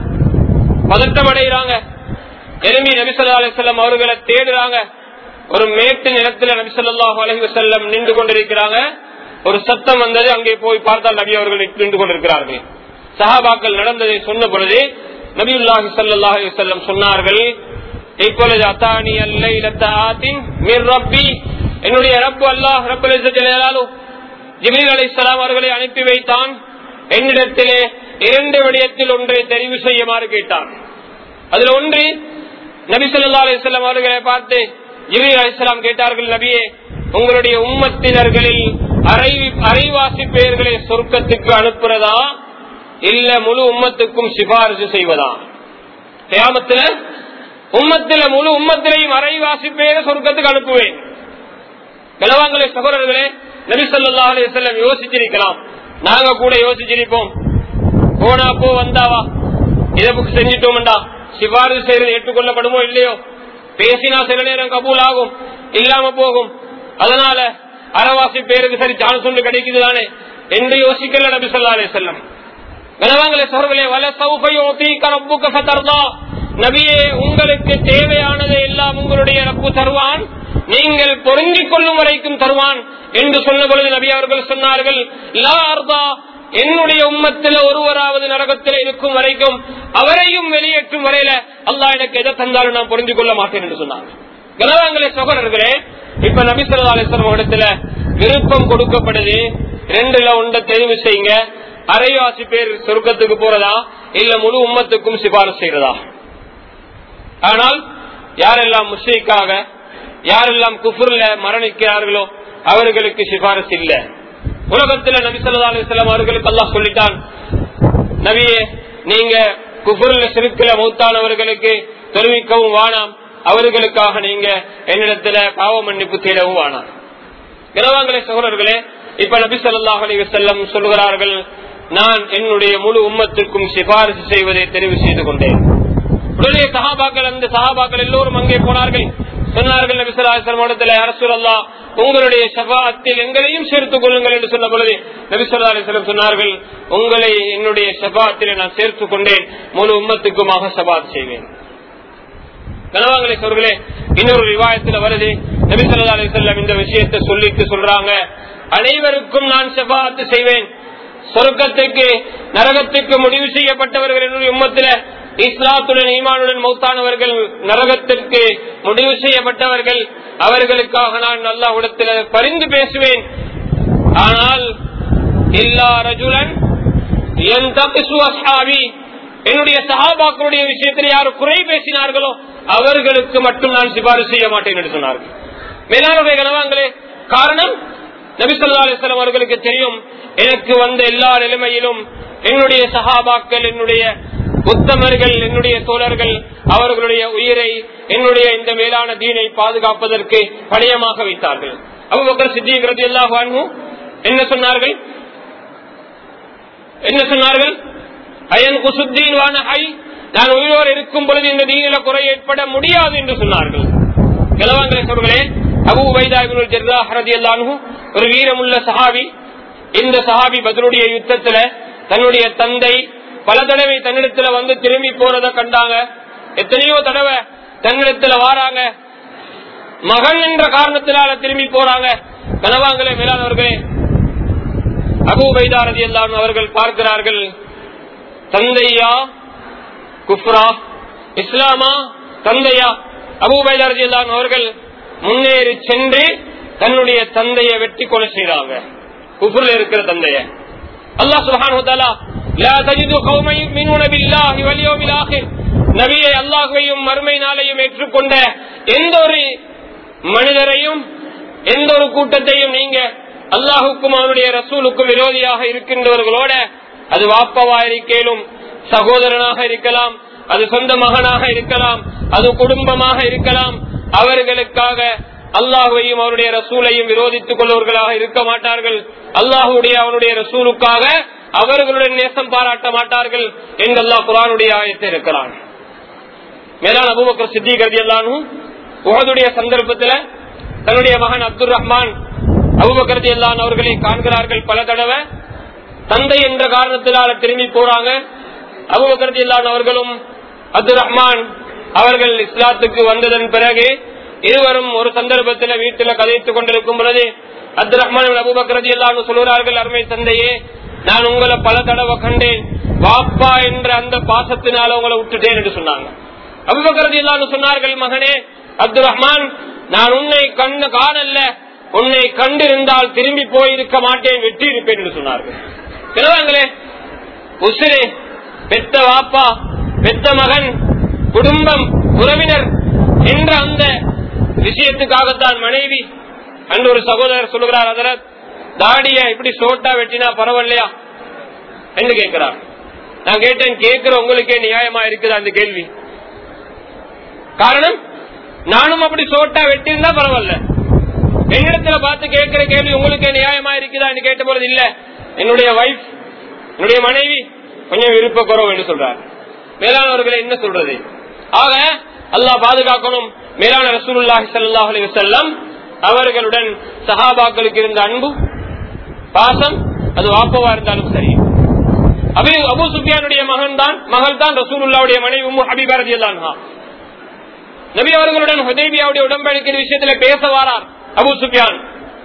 பதட்டம் அடைகிறாங்க எழும்பி நபி ஸல்லல்லாஹு அலைஹி வஸல்லம் அவர்களை தேடுறாங்க ஒரு மேட்டு நிலத்துல நபி ஸல்லல்லாஹு அலைஹி வஸல்லம் நின்று கொண்டிருக்கிறாங்க ஒரு சத்தம் வந்தது அங்கே போய் பார்த்தால் நபி அவர்கள் நின்று கொண்டிருக்கிறார்கள் சஹாபாக்கள் நடந்ததை சொன்ன பொழுது நபியுல்லாஹி ஸல்லல்லாஹு அலைஹி வஸல்லம் சொன்னார்கள் இப்பொழுது அத்தானி அல்லைலத்தாத்தின் மிர் ரப்பி என்னுடைய ரப்பு அல்லாஹ் ரப்பல் இஸ்ஸத்திலாலு ஜிப்ரீல் அலைஹிஸ்ஸலாம் அவர்களை அனுப்பி வைத்தான் என்னிடத்திலே இரண்டு விடயத்தில் ஒன்றை தெரிவு செய்யுமாறு கேட்டான் அதுல ஒன்று நபி ஸல்லல்லாஹு அலைஹி வஸல்லம் அவர்களை பார்த்து ஜிப்ரீல் அலைஹிஸ்ஸலாம் கேட்டார்கள் நபியே உங்களுடைய உம்மத்தினர்களில் அரை அரைவாசி பெயர்களை சொர்க்கத்துக்கு அனுப்புறதா இல்ல முழு உம்மத்துக்கும் சிபாரிசு செய்வதா கியாமத்துல உம்மத்தில முழு உம்மத்திலையும் அரைவாசி பேரை சொர்க்கத்துக்கு அனுப்புவேன் கிழவாங்களே சகோதரர்களே நபி சொல்லா அலையம் யோசிச்சிருக்கலாம் நாங்க கூட யோசிச்சிருப்போம் போனா போ வந்தாவா இதை செஞ்சிட்டோம்டா சிபாரிசு செய்யறது ஏற்றுக்கொள்ளப்படுமோ இல்லையோ பேசினா சில நேரம் கபூல் ஆகும் இல்லாம போகும் அதனால அறவாசி பேருக்கு சரி சான்ஸ் ஒன்று கிடைக்குது தானே என்று யோசிக்கல நபி சொல்லா அலைய செல்லம் கனவாங்களே சோர்களே வல சௌகையோ தீக்க ரப்புக்க ஃபதர்தா நபியே உங்களுக்கு தேவையானதை எல்லாம் உங்களுடைய ரப்பு தருவான் நீங்கள் பொருந்திக் கொள்ளும் வரைக்கும் தருவான் என்று சொன்ன பொழுது நபி அவர்கள் சொன்னார்கள் லா அர்தா என்னுடைய உம்மத்தில் ஒருவராவது நரகத்தில் இருக்கும் வரைக்கும் அவரையும் வெளியேற்றும் வரையில அல்லாஹ் எனக்கு எதை தந்தாலும் நான் புரிஞ்சு கொள்ள மாட்டேன் என்று சொன்னாங்க கனவாங்களே சகோதரர்களே இப்ப நபி சொல்லா அலிஸ்லாம் இடத்துல விருப்பம் கொடுக்கப்படுது ரெண்டுல ஒன்றை தெரிவு செய்யுங்க அரைவாசி பேர் சொர்க்கத்துக்கு போறதா இல்ல முழு உம்மத்துக்கும் சிபாரிசு செய்யறதா ஆனால் யாரெல்லாம் முஸ்லீக்காக யாரெல்லாம் குஃபுர்ல மரணிக்கிறார்களோ அவர்களுக்கு சிபாரிசு இல்ல உலகத்துல நபி சொல்லா அலிஸ்லாம் அவர்களுக்கு அல்லாஹ் சொல்லிட்டான் நபியே நீங்க குஃபுர்ல சிறுக்கில மௌத்தானவர்களுக்கு தெரிவிக்கவும் வானாம் அவர்களுக்காக நீங்க என்னிடத்துல பாவ மன்னிப்பு தேடவும் வானாம் கிரவாங்களே சகோதரர்களே இப்ப நபி சொல்லாஹ் அலி வசல்லம் சொல்கிறார்கள் நான் என்னுடைய முழு உம்மத்திற்கும் சிபாரிசு செய்வதை தெரிவு செய்து கொண்டேன் உடனே சஹாபாக்கள் அந்த சஹாபாக்கள் எல்லோரும் அங்கே போனார்கள் சொன்னார்கள் நபி சொல்லாஹ் இடத்துல அரசுல்லா உங்களுடைய ஷபாத்தில் எங்களையும் சேர்த்துக் கொள்ளுங்கள் என்று சொன்ன பொழுது நபி சொல்லா அலிஸ்லம் சொன்னார்கள் உங்களை என்னுடைய ஷபாத்தில் நான் சேர்த்துக் கொண்டேன் முழு உம்மத்துக்குமாக சபாத் செய்வேன் கனவாங்களே சொல்களே இன்னொரு விவாயத்துல வருது நபி சொல்லா அலிசல்லம் இந்த விஷயத்தை சொல்லிட்டு சொல்றாங்க அனைவருக்கும் நான் செபாத்து செய்வேன் சொர்க்கத்துக்கு நரகத்துக்கு முடிவு செய்யப்பட்டவர்கள் என்னுடைய உம்மத்தில இஸ்லாத்துடன் ஈமானுடன் மௌத்தானவர்கள் நரகத்திற்கு முடிவு செய்யப்பட்டவர்கள் அவர்களுக்காக நான் நல்லா இடத்துல பரிந்து பேசுவேன் ஆனால் எல்லா ரஜுலன் என்னுடைய சகாபாக்களுடைய விஷயத்தில் யார் குறை பேசினார்களோ அவர்களுக்கு மட்டும் நான் சிபாரிசு செய்ய மாட்டேன் என்று சொன்னார்கள் மேலான கனவாங்களே காரணம் நபிசல்லா அலிஸ்லாம் அவர்களுக்கு தெரியும் எனக்கு வந்த எல்லா நிலைமையிலும் என்னுடைய சகாபாக்கள் என்னுடைய உத்தமர்கள் என்னுடைய தோழர்கள் அவர்களுடைய உயிரை என்னுடைய இந்த மேலான தீனை பாதுகாப்பதற்கு பணியமாக வைத்தார்கள் அவ்வளவு சித்திகிறது எல்லா வாழ்வும் என்ன சொன்னார்கள் என்ன சொன்னார்கள் அயன் குசுத்தீன் வான ஐ நான் உயிரோடு இருக்கும் பொழுது இந்த தீனில குறை ஏற்பட முடியாது என்று சொன்னார்கள் கிழவாங்களே அபு வைதாபின் ஜெர்ரா ஹரதி அல்லானு ஒரு வீரமுள்ள சஹாபி இந்த சஹாபி பதிலுடைய யுத்தத்துல தன்னுடைய தந்தை பல தடவை தன்னிடத்துல வந்து திரும்பி போறத கண்டாங்க எத்தனையோ தடவை தன்னிடத்துல வாராங்க மகன் என்ற காரணத்தினால திரும்பி போறாங்க கனவாங்களே மேலானவர்களே அபு வைதாரதி எல்லாம் அவர்கள் பார்க்கிறார்கள் தந்தையா குப்ரா இஸ்லாமா தந்தையா அபு வைதாரதி எல்லாம் அவர்கள் முன்னேறி சென்று தன்னுடைய தந்தையை வெட்டி கொலை செய்யறாங்க குஃபுர்ல இருக்கிற தந்தைய அல்லாஹ் சுஹான் நபியை அல்லாஹையும் மறுமை நாளையும் ஏற்றுக்கொண்ட எந்த ஒரு மனிதரையும் எந்த ஒரு கூட்டத்தையும் நீங்க அல்லாஹுக்கும் அவனுடைய ரசூலுக்கும் விரோதியாக இருக்கின்றவர்களோட அது வாப்பவா இருக்கேலும் சகோதரனாக இருக்கலாம் அது சொந்த மகனாக இருக்கலாம் அது குடும்பமாக இருக்கலாம் அவர்களுக்காக அல்லாஹுவையும் அவருடைய ரசூலையும் விரோதித்துக் கொள்வர்களாக இருக்க மாட்டார்கள் அல்லாஹுடைய அவனுடைய ரசூலுக்காக அவர்களுடன் நேசம் பாராட்ட மாட்டார்கள் என்று அல்லாஹ் குரானுடைய ஆயத்தை இருக்கிறான் மேலான அபுபக்கர் சித்திகரதி எல்லாரும் உகதுடைய சந்தர்ப்பத்தில் தன்னுடைய மகன் அப்துல் ரஹ்மான் அபுபக்கரதி எல்லாம் அவர்களை காண்கிறார்கள் பல தடவை தந்தை என்ற காரணத்தினால திரும்பி போறாங்க அபுபக்கரதி எல்லாம் அவர்களும் அப்துல் ரஹ்மான் அவர்கள் இஸ்லாத்துக்கு வந்ததன் பிறகு இருவரும் ஒரு சந்தர்ப்பத்தில் வீட்டில் கதைத்துக் கொண்டிருக்கும் பொழுது அப்துல் ரஹ்மான் அபுபக்கரதி எல்லாம் சொல்கிறார்கள் அருமை தந்தையே நான் உங்களை பல தடவை கண்டேன் வாப்பா என்ற அந்த பாசத்தினால உங்களை விட்டுட்டேன் என்று சொன்னாங்க அபுபக்கரதி எல்லாம் சொன்னார்கள் மகனே அப்துல் ரஹ்மான் நான் உன்னை கண்ண காணல்ல உன்னை கண்டிருந்தால் திரும்பி போயிருக்க மாட்டேன் வெற்றி இருப்பேன் என்று சொன்னார்கள் பிறவாங்களே உசிரே பெத்த வாப்பா பெத்த மகன் குடும்பம் உறவினர் என்ற அந்த விஷயத்துக்காகத்தான் மனைவி அன்று ஒரு சகோதரர் சொல்லுகிறார் அதரத் தாடிய இப்படி சோட்டா வெட்டினா பரவாயில்லையா என்று கேட்கிறார் நான் கேட்டேன் கேட்கிற உங்களுக்கே நியாயமா இருக்குதா அந்த கேள்வி காரணம் நானும் அப்படி சோட்டா வெட்டியிருந்தா பரவாயில்ல என்னிடத்துல பார்த்து கேட்கிற கேள்வி உங்களுக்கே நியாயமா இருக்குதா கேட்ட போறது இல்ல என்னுடைய வைஃப் என்னுடைய மனைவி கொஞ்சம் விருப்ப குறவு என்று சொல்றார் மேலானவர்களை என்ன சொல்றது ஆக அல்லாஹ் பாதுகாக்கணும் மேலான ரசூலுல்லாஹி ஸல்லல்லாஹு அலைஹி வஸல்லம் அவர்களுடன் சஹாபாக்களுக்கு இருந்த அன்பு பாசம் அது வாப்பவா இருந்தாலும் சரி அபி அபு சுஃபியானுடைய மகன் தான் மகள் தான் ரசூலுல்லாவுடைய மனைவி உம்மு ஹபீபா ரலியல்லாஹு அன்ஹா நபி அவர்களுடன் ஹுதைபியாவுடைய உடன்படிக்கை விஷயத்துல பேச வாரார் அபு சுஃபியான்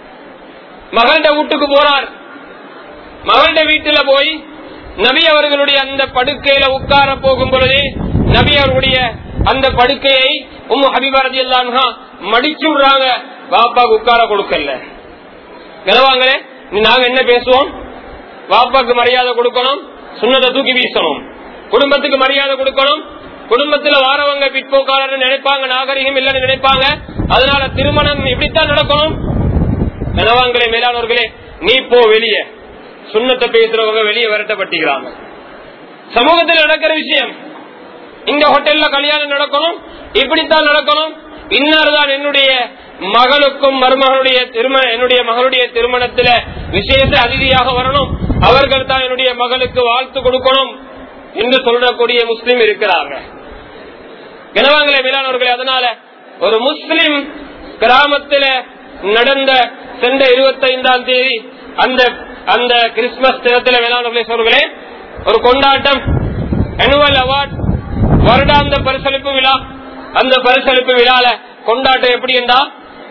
மகள்ட வீட்டுக்கு போறார் மகள்ட வீட்டுல போய் நபி அவர்களுடைய அந்த படுக்கையில உட்கார போகும் பொழுது நபி அவர்களுடைய அந்த படுக்கையை உம்மு ஹபீபா ரலியல்லாஹு மடிச்சு விடுறாங்க பாப்பாக்கு உட்கார கொடுக்கல கிளவாங்களே நாங்க என்ன பேசுவோம் வாப்பாக்கு மரியாதை கொடுக்கணும் சுண்ணத்தை தூக்கி வீசணும் குடும்பத்துக்கு மரியாதை கொடுக்கணும் குடும்பத்துல வாரவங்க பிற்போக்காளர் நினைப்பாங்க நாகரிகம் இல்லைன்னு நினைப்பாங்க அதனால திருமணம் இப்படித்தான் நடக்கணும் நிலவாங்களே மேலானவர்களே நீ போ வெளியே சுண்ணத்தை பேசுறவங்க வெளியே விரட்டப்பட்டிருக்கிறாங்க சமூகத்தில் நடக்கிற விஷயம் இந்த ஹோட்டல்ல கல்யாணம் நடக்கணும் இப்படித்தான் நடக்கணும் இன்னார்தான் என்னுடைய மகளுக்கும் மருமகளுடைய திருமண என்னுடைய மகளுடைய திருமணத்துல விசேஷ அதிதியாக வரணும் அவர்கள் தான் என்னுடைய மகளுக்கு வாழ்த்து கொடுக்கணும் என்று சொல்லக்கூடிய முஸ்லிம் இருக்கிறாங்க கனவாங்களே மேலானவர்களே அதனால ஒரு முஸ்லிம் கிராமத்துல நடந்த சென்ற இருபத்தைந்தாம் தேதி அந்த அந்த கிறிஸ்துமஸ் தினத்துல மேலானவர்களே சொல்களே ஒரு கொண்டாட்டம் அனுவல் அவார்ட் வருடாந்த பரிசளிப்பு விழா அந்த பரிசளிப்பு விழால கொண்டாட்டம் எப்படி என்றா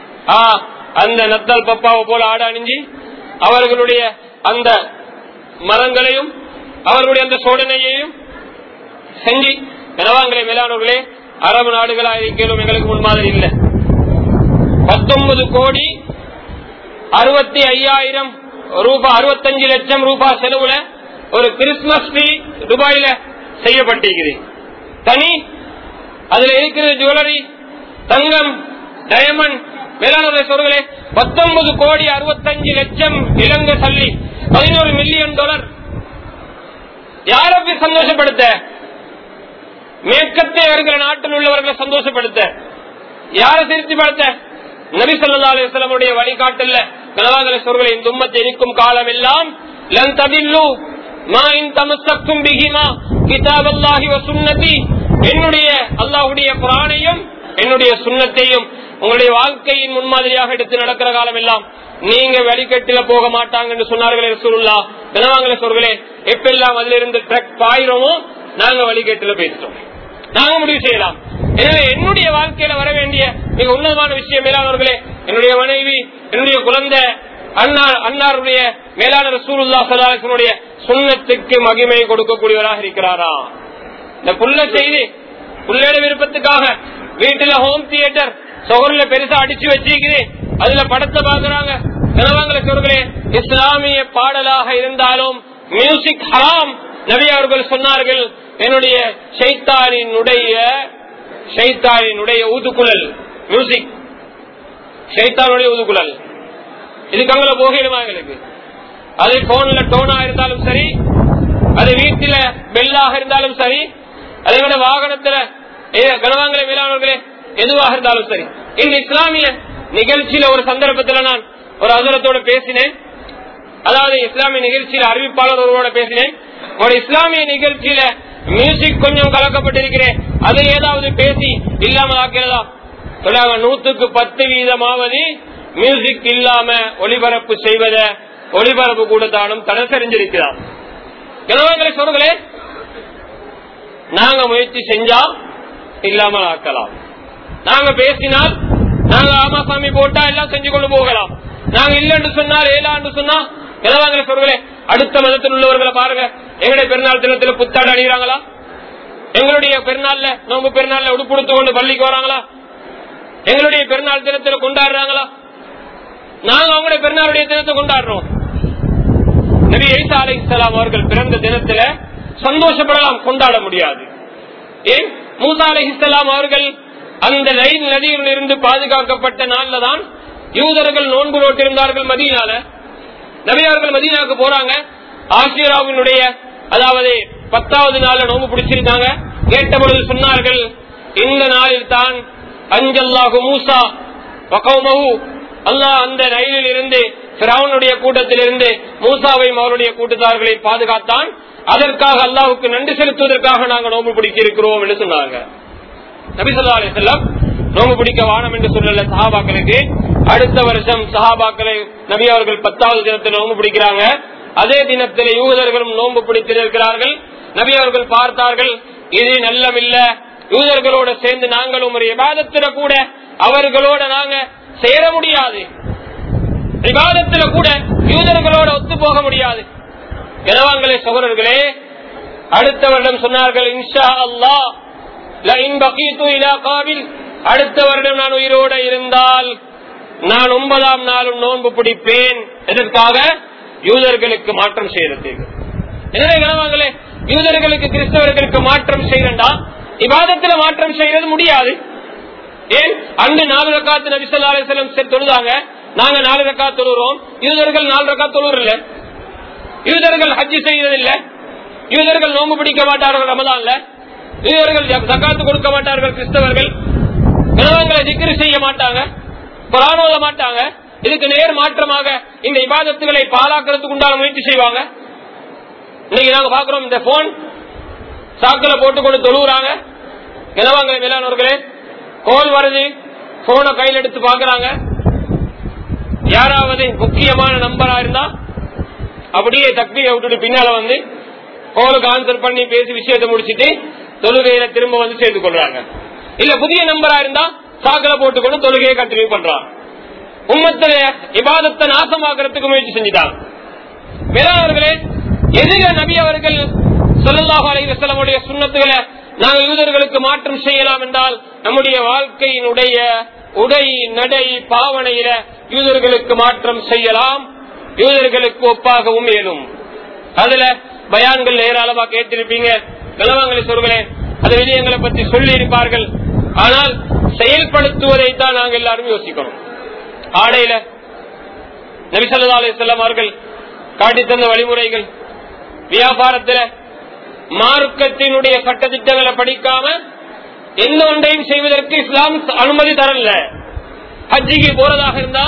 அந்த நத்தல் பப்பாவை போல ஆட அணிஞ்சி அவர்களுடைய அந்த மரங்களையும் அவர்களுடைய அந்த சோதனையையும் செஞ்சு நிலவாங்களே மேலானவர்களே அரபு நாடுகளா இருக்கிறோம் எங்களுக்கு முன்மாதிரி இல்லை பத்தொன்பது கோடி அறுபத்தி ஐயாயிரம் ரூபாய் அறுபத்தஞ்சு லட்சம் ரூபாய் செலவுல ஒரு கிறிஸ்துமஸ் ட்ரீ துபாயில செய்யப்பட்டிருக்கிறது தனி அதுல இருக்கிற ஜுவல்லரி தங்கம் டயமண்ட் மேலான சொல்களே பத்தொன்பது கோடி அறுபத்தஞ்சு லட்சம் இலங்கை சல்லி பதினோரு மில்லியன் டாலர் யாரை போய் சந்தோஷப்படுத்த மேற்கத்தை வருகிற நாட்டில் உள்ளவர்களை சந்தோஷப்படுத்த யாரை திருப்திப்படுத்த நபி சொல்லா அலுவலமுடைய வழிகாட்டல்ல கனவாகல சொல்களை இந்த உம்மத்தை இருக்கும் காலம் எல்லாம் லன் தபில்லு மா இன் தமசக்கும் பிகிமா கிதாப் அல்லாஹி வ சுன்னதி என்னுடைய அல்லாஹ்வுடைய குரானையும் என்னுடைய சுண்ணத்தையும் உங்களுடைய வாழ்க்கையின் முன்மாதிரியாக எடுத்து நடக்கிற காலம் எல்லாம் நீங்க வழிகட்டில போக மாட்டாங்க என்று சொன்னார்களே ரசூலுல்லா தினவாங்கல சொல்களே எப்பெல்லாம் அதுல இருந்து ட்ரக் பாயிரமோ நாங்க வழிகட்டில பேசிட்டோம் நாங்க முடிவு செய்யலாம் எனவே என்னுடைய வாழ்க்கையில வர வேண்டிய மிக உன்னதமான விஷயம் மேலானவர்களே என்னுடைய மனைவி என்னுடைய குழந்தை அன்னார் அன்னாருடைய மேலான ரசூலுல்லா சலாசனுடைய சுண்ணத்துக்கு மகிமை கொடுக்கக்கூடியவராக இருக்கிறாரா இந்த புள்ள செய்தி புள்ளையோட விருப்பத்துக்காக வீட்டுல ஹோம் தியேட்டர் சொகர்ல பெருசா அடிச்சு வச்சிருக்கிறேன் அதுல படத்தை பாக்குறாங்க கனவாங்கல சொல்கிறே இஸ்லாமிய பாடலாக இருந்தாலும் மியூசிக் ஹராம் நபி அவர்கள் சொன்னார்கள் என்னுடைய ஷைத்தானினுடைய ஷைத்தானினுடைய ஊதுக்குழல் மியூசிக் ஷைத்தானுடைய ஊதுக்குழல் இதுக்கு அங்கே போகணுமா எங்களுக்கு அது போன்ல டோனா இருந்தாலும் சரி அது வீட்டில பெல்லாக இருந்தாலும் சரி அதே போல வாகனத்துல கனவாங்கல மேலானவர்களே எதுவாக இருந்தாலும் சரி இந்த இஸ்லாமிய நிகழ்ச்சியில ஒரு சந்தர்ப்பத்துல நான் ஒரு அசுரத்தோட பேசினேன் அதாவது இஸ்லாமிய நிகழ்ச்சியில அறிவிப்பாளர் ஒருவரோட பேசினேன் ஒரு இஸ்லாமிய நிகழ்ச்சியில மியூசிக் கொஞ்சம் கலக்கப்பட்டிருக்கிறேன் அதை ஏதாவது பேசி இல்லாமல் ஆக்கிறதா சொல்றாங்க நூத்துக்கு பத்து வீதமாவது மியூசிக் இல்லாம ஒளிபரப்பு செய்வத ஒளிபரப்பு கூடத்தானும் தடை செறிஞ்சிருக்கிறார் கனவாங்களை சொல்றே நாங்க முயற்சி செஞ்சா இல்லாமல் ஆக்கலாம் நாங்க பேசினால் நாங்க ஆமா சாமி போட்டா எல்லாம் செஞ்சு கொண்டு போகலாம் நாங்க இல்லன்னு சொன்னால் ஏலான்னு சொன்னா கனவாங்களை சொல்றே அடுத்த மதத்தில் உள்ளவர்களை பாருங்க எங்களுடைய பெருநாள் தினத்துல புத்தாடு அணிகிறாங்களா எங்களுடைய பெருநாள்ல நோம்பு பெருநாள்ல உடுப்புடுத்து கொண்டு பள்ளிக்கு வராங்களா எங்களுடைய பெருநாள் தினத்துல கொண்டாடுறாங்களா நாங்க அவங்களுடைய பெருநாளுடைய தினத்தை கொண்டாடுறோம் நபி ஐசா அலை இஸ்லாம் அவர்கள் பிறந்த தினத்துல சந்தோஷப்படலாம் கொண்டாட முடியாது ஏன் மூசா அலை இஸ்லாம் அவர்கள் அந்த நைல் நதியில் இருந்து பாதுகாக்கப்பட்ட நாள்ல தான் யூதர்கள் நோன்பு நோட்டிருந்தார்கள் மதியனால நபி அவர்கள் மதீனாவுக்கு போறாங்க ஆசிராவினுடைய அதாவது பத்தாவது நாள்ல நோம்பு பிடிச்சிருந்தாங்க கேட்ட பொழுது சொன்னார்கள் இந்த நாளில் தான் அஞ்சல்லாகு மூசா வகௌமஹு அல்லாஹ் அந்த ரயிலில் இருந்து பிராவனுடைய கூட்டத்தில் இருந்து மூசாவையும் அவருடைய கூட்டத்தார்களை பாதுகாத்தான் அதற்காக அல்லாஹுக்கு நன்றி செலுத்துவதற்காக நாங்கள் நோம்பு பிடிக்க இருக்கிறோம் என்று சொன்னாங்க நபிசல்லா அலி செல்லம் நோம்பு பிடிக்க வானம் என்று சொல்லல சஹாபாக்களுக்கு அடுத்த வருஷம் சஹாபாக்களை நபி அவர்கள் பத்தாவது தினத்தில் நோம்பு பிடிக்கிறாங்க அதே தினத்தில் யூதர்களும் நோன்பு பிடித்திருக்கிறார்கள் நபி அவர்கள் பார்த்தார்கள் இது நல்லமில்ல யூதர்களோட சேர்ந்து நாங்களும் ஒரு விவாதத்தில கூட அவர்களோட நாங்க சேர முடியாது விவாதத்தில கூட யூதர்களோட ஒத்து போக முடியாது கனவாங்களே சகோதரர்களே அடுத்த வருடம் சொன்னார்கள் இன்ஷா அல்லா அடுத்த வருடம் நான் உயிரோட இருந்தால் நான் ஒன்பதாம் நாளும் நோன்பு பிடிப்பேன் எதற்காக யூதர்களுக்கு மாற்றம் செய்யறதுக்கு எனவே கனவாங்களே யூதர்களுக்கு கிறிஸ்தவர்களுக்கு மாற்றம் செய்யறா விவாதத்துல மாற்றம் செய்யறது முடியாது ஏன் அன்று நாலு ரக்காத்து நபிசல்லா அலிசல்லம் தொழுதாங்க நாங்க நாலு ரக்கா தொழுகிறோம் யூதர்கள் நாலு ரக்கா தொழுறல யூதர்கள் ஹஜ்ஜி செய்யறதில்ல யூதர்கள் நோம்பு பிடிக்க மாட்டார்கள் ரமதான்ல யூதர்கள் சக்காத்து கொடுக்க மாட்டார்கள் கிறிஸ்தவர்கள் கிரகங்களை திக்ரு செய்ய மாட்டாங்க குரான் ஓத மாட்டாங்க இதுக்கு நேர் மாற்றமாக இந்த இபாதத்துகளை பாலாக்கிறதுக்கு உண்டான முயற்சி செய்வாங்க இன்னைக்கு நாங்க பாக்குறோம் இந்த போன் சாக்கில போட்டு கொண்டு தொழுகிறாங்க கிழவாங்க மேலானவர்களே கோல் வருது போனை கையில் எடுத்து பாக்குறாங்க யாராவது முக்கியமான நம்பரா இருந்தா அப்படியே தக்பீரை விட்டுட்டு பின்னால வந்து கோலுக்கு ஆன்சர் பண்ணி பேசி விஷயத்தை முடிச்சிட்டு தொழுகையில திரும்ப வந்து சேர்த்து கொள்றாங்க இல்ல புதிய நம்பரா இருந்தா சாக்கல போட்டுக்கொண்டு தொழுகையை கண்டினியூ பண்றான் உம்மத்தில இபாதத்தை நாசமாக்குறதுக்கு முயற்சி செஞ்சுட்டாங்க வேறாளர்களே எதிர நபி அவர்கள் சொல்லலாக அலைவசலமுடைய சுண்ணத்துகளை நாங்கள் யூதர்களுக்கு மாற்றம் செய்யலாம் என்றால் நம்முடைய வாழ்க்கையினுடைய உடை நடை பாவனையில யூதர்களுக்கு மாற்றம் செய்யலாம் யூதர்களுக்கு ஒப்பாகவும் இயலும் அதுல பயான்கள் ஏராளமா கேட்டிருப்பீங்க நிலவங்களை சொல்கிறேன் அது விஜயங்களை பத்தி சொல்லி இருப்பார்கள் ஆனால் செயல்படுத்துவதை தான் நாங்கள் எல்லாரும் யோசிக்கணும் ஆடையில நபிசல்லா அலிசல்லாம் அவர்கள் காட்டி தந்த வழிமுறைகள் வியாபாரத்துல மார்க்கத்தினுடைய சட்டத்திட்டங்களை படிக்காம எந்த ஒன்றையும் செய்வதற்கு இஸ்லாம் அனுமதி தரல ஹஜ்ஜிக்கு போறதாக இருந்தா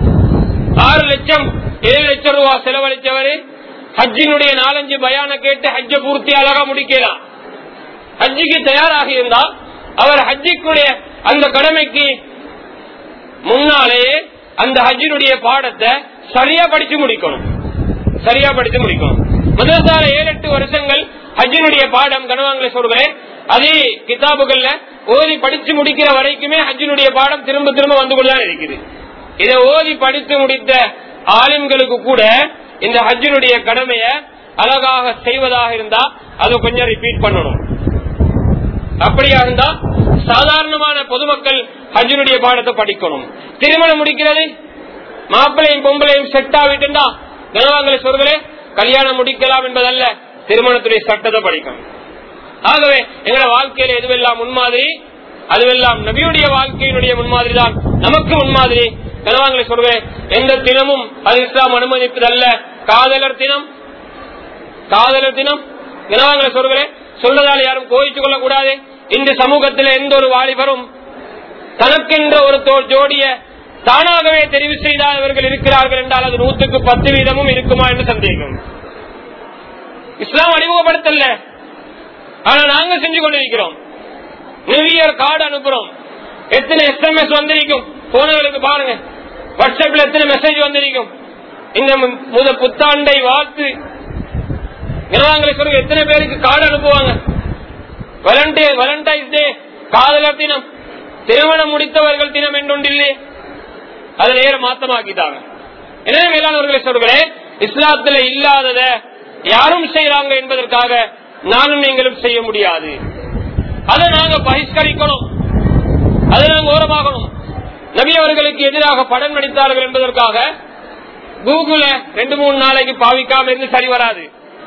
ஆறு லட்சம் ஏழு லட்சம் ரூபாய் செலவழிச்சவரு ஹஜ்ஜினுடைய நாலஞ்சு பயான கேட்டு ஹஜ்ஜ பூர்த்தி அழகா முடிக்கலாம் ஹஜ்ஜிக்கு தயாராக இருந்தா அவர் ஹஜ்ஜிக்குடைய அந்த கடமைக்கு முன்னாலேயே அந்த ஹஜ்ஜினுடைய பாடத்தை சரியா படிச்சு முடிக்கணும் சரியா படிச்சு முடிக்கணும் மதரசால ஏழு எட்டு வருஷங்கள் ஹஜ்ஜினுடைய பாடம் கனவாங்களை சொல்கிறேன் அதே கிதாபுகள்ல ஓதி படிச்சு முடிக்கிற வரைக்குமே ஹஜ்ஜினுடைய பாடம் திரும்ப திரும்ப வந்து கொண்டுதான் இருக்குது இதை ஓதி படித்து முடித்த ஆலிம்களுக்கு கூட இந்த ஹஜ்ஜினுடைய கடமைய அழகாக செய்வதாக இருந்தா அது கொஞ்சம் ரிப்பீட் பண்ணணும் அப்படியா இருந்தா சாதாரணமான பொதுமக்கள் ஹஜ்ஜினுடைய பாடத்தை படிக்கணும் திருமணம் முடிக்கிறது மாப்பிளையும் பொம்பளையும் செட் ஆகிட்டுண்டா கனவாங்களை சொல்கிறேன் கல்யாணம் முடிக்கலாம் என்பதல்ல திருமணத்துடைய சட்டத்தை படிக்கணும் ஆகவே எங்களோட வாழ்க்கையில எதுவெல்லாம் முன்மாதிரி அதுவெல்லாம் நபியுடைய வாழ்க்கையினுடைய முன்மாதிரி தான் நமக்கு முன்மாதிரி கனவாங்களை சொல்றேன் எந்த தினமும் அது இஸ்லாம் அனுமதிப்பதல்ல காதலர் தினம் காதலர் தினம் கனவாங்களை சொல்றேன் சொல்றதால் யாரும் கோயிச்சுக் கொள்ளக் கூடாது இந்த சமூகத்தில் எந்த ஒரு வாலிபரும் தனக்கென்ற ஒரு தோ- ஜோடிய தானாகவே தெரிவு செய்தாதவர்கள் இருக்கிறார்கள் என்றால் அது நூற்றுக்கு பத்து வீதமும் இருக்குமா என்று சந்தேகம் இஸ்லாம் அறிமுகப்படுத்தல ஆனா நாங்க செஞ்சு கொண்டிருக்கிறோம் நியூ இயர் கார்டு அனுப்புறோம் எத்தனை எஸ்எம்எஸ் வந்திருக்கும் போனவர்களுக்கு பாருங்க வாட்ஸ்அப்ல எத்தனை மெசேஜ் வந்திருக்கும் இந்த மு- முத புத்தாண்டை வாழ்த்து நிலவாங்களை சொல்லுங்க எத்தனை பேருக்கு கார்டு அனுப்புவாங்க வலண்டே வலண்டைன்ஸ் டே காதலர் தினம் திருமணம் முடித்தவர்கள் தினம் என்றொன்றில்லை அதை நேர மாத்தமாக்கிட்டாங்க எனவே மேலானவர்களை சொல்கிறேன் இஸ்லாத்துல இல்லாதத யாரும் செய்யறாங்க என்பதற்காக நானும் நீங்களும் செய்ய முடியாது அதை நாங்க பகிஷ்கரிக்கணும் அதை நாங்க ஓரமாகணும் நபி அவர்களுக்கு எதிராக படம் நடித்தார்கள் என்பதற்காக கூகுள ரெண்டு மூணு நாளைக்கு பாவிக்காம இருந்து சரி வராது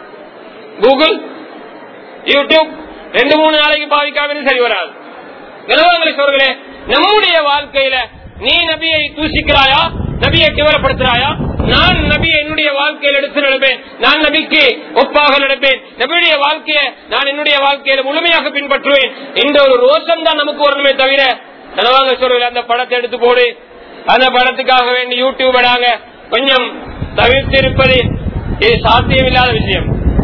கூகுள் யூடியூப் ரெண்டு மூணு நாளைக்கு பாவிக்காம இருந்து சரி வராது நிலவரங்களை சொல்கிறேன் நம்முடைய வாழ்க்கையில நீ நபியை தூசிக்கிறாயா நபியை கேவலப்படுத்துறாயா நான் நபியை என்னுடைய வாழ்க்கையில் எடுத்து நடப்பேன் நான் நபிக்கு ஒப்பாக நடப்பேன் நபியுடைய வாழ்க்கையை நான் என்னுடைய வாழ்க்கையில முழுமையாக பின்பற்றுவேன் என்ற ஒரு ரோஷம் தான் நமக்கு வரணுமே தவிர நிலவாங்க சொல்றேன் அந்த படத்தை எடுத்து போடு அந்த படத்துக்காக வேண்டி யூடியூப் நாங்க கொஞ்சம் தவிர்த்து இருப்பது இது சாத்தியமில்லாத விஷயம்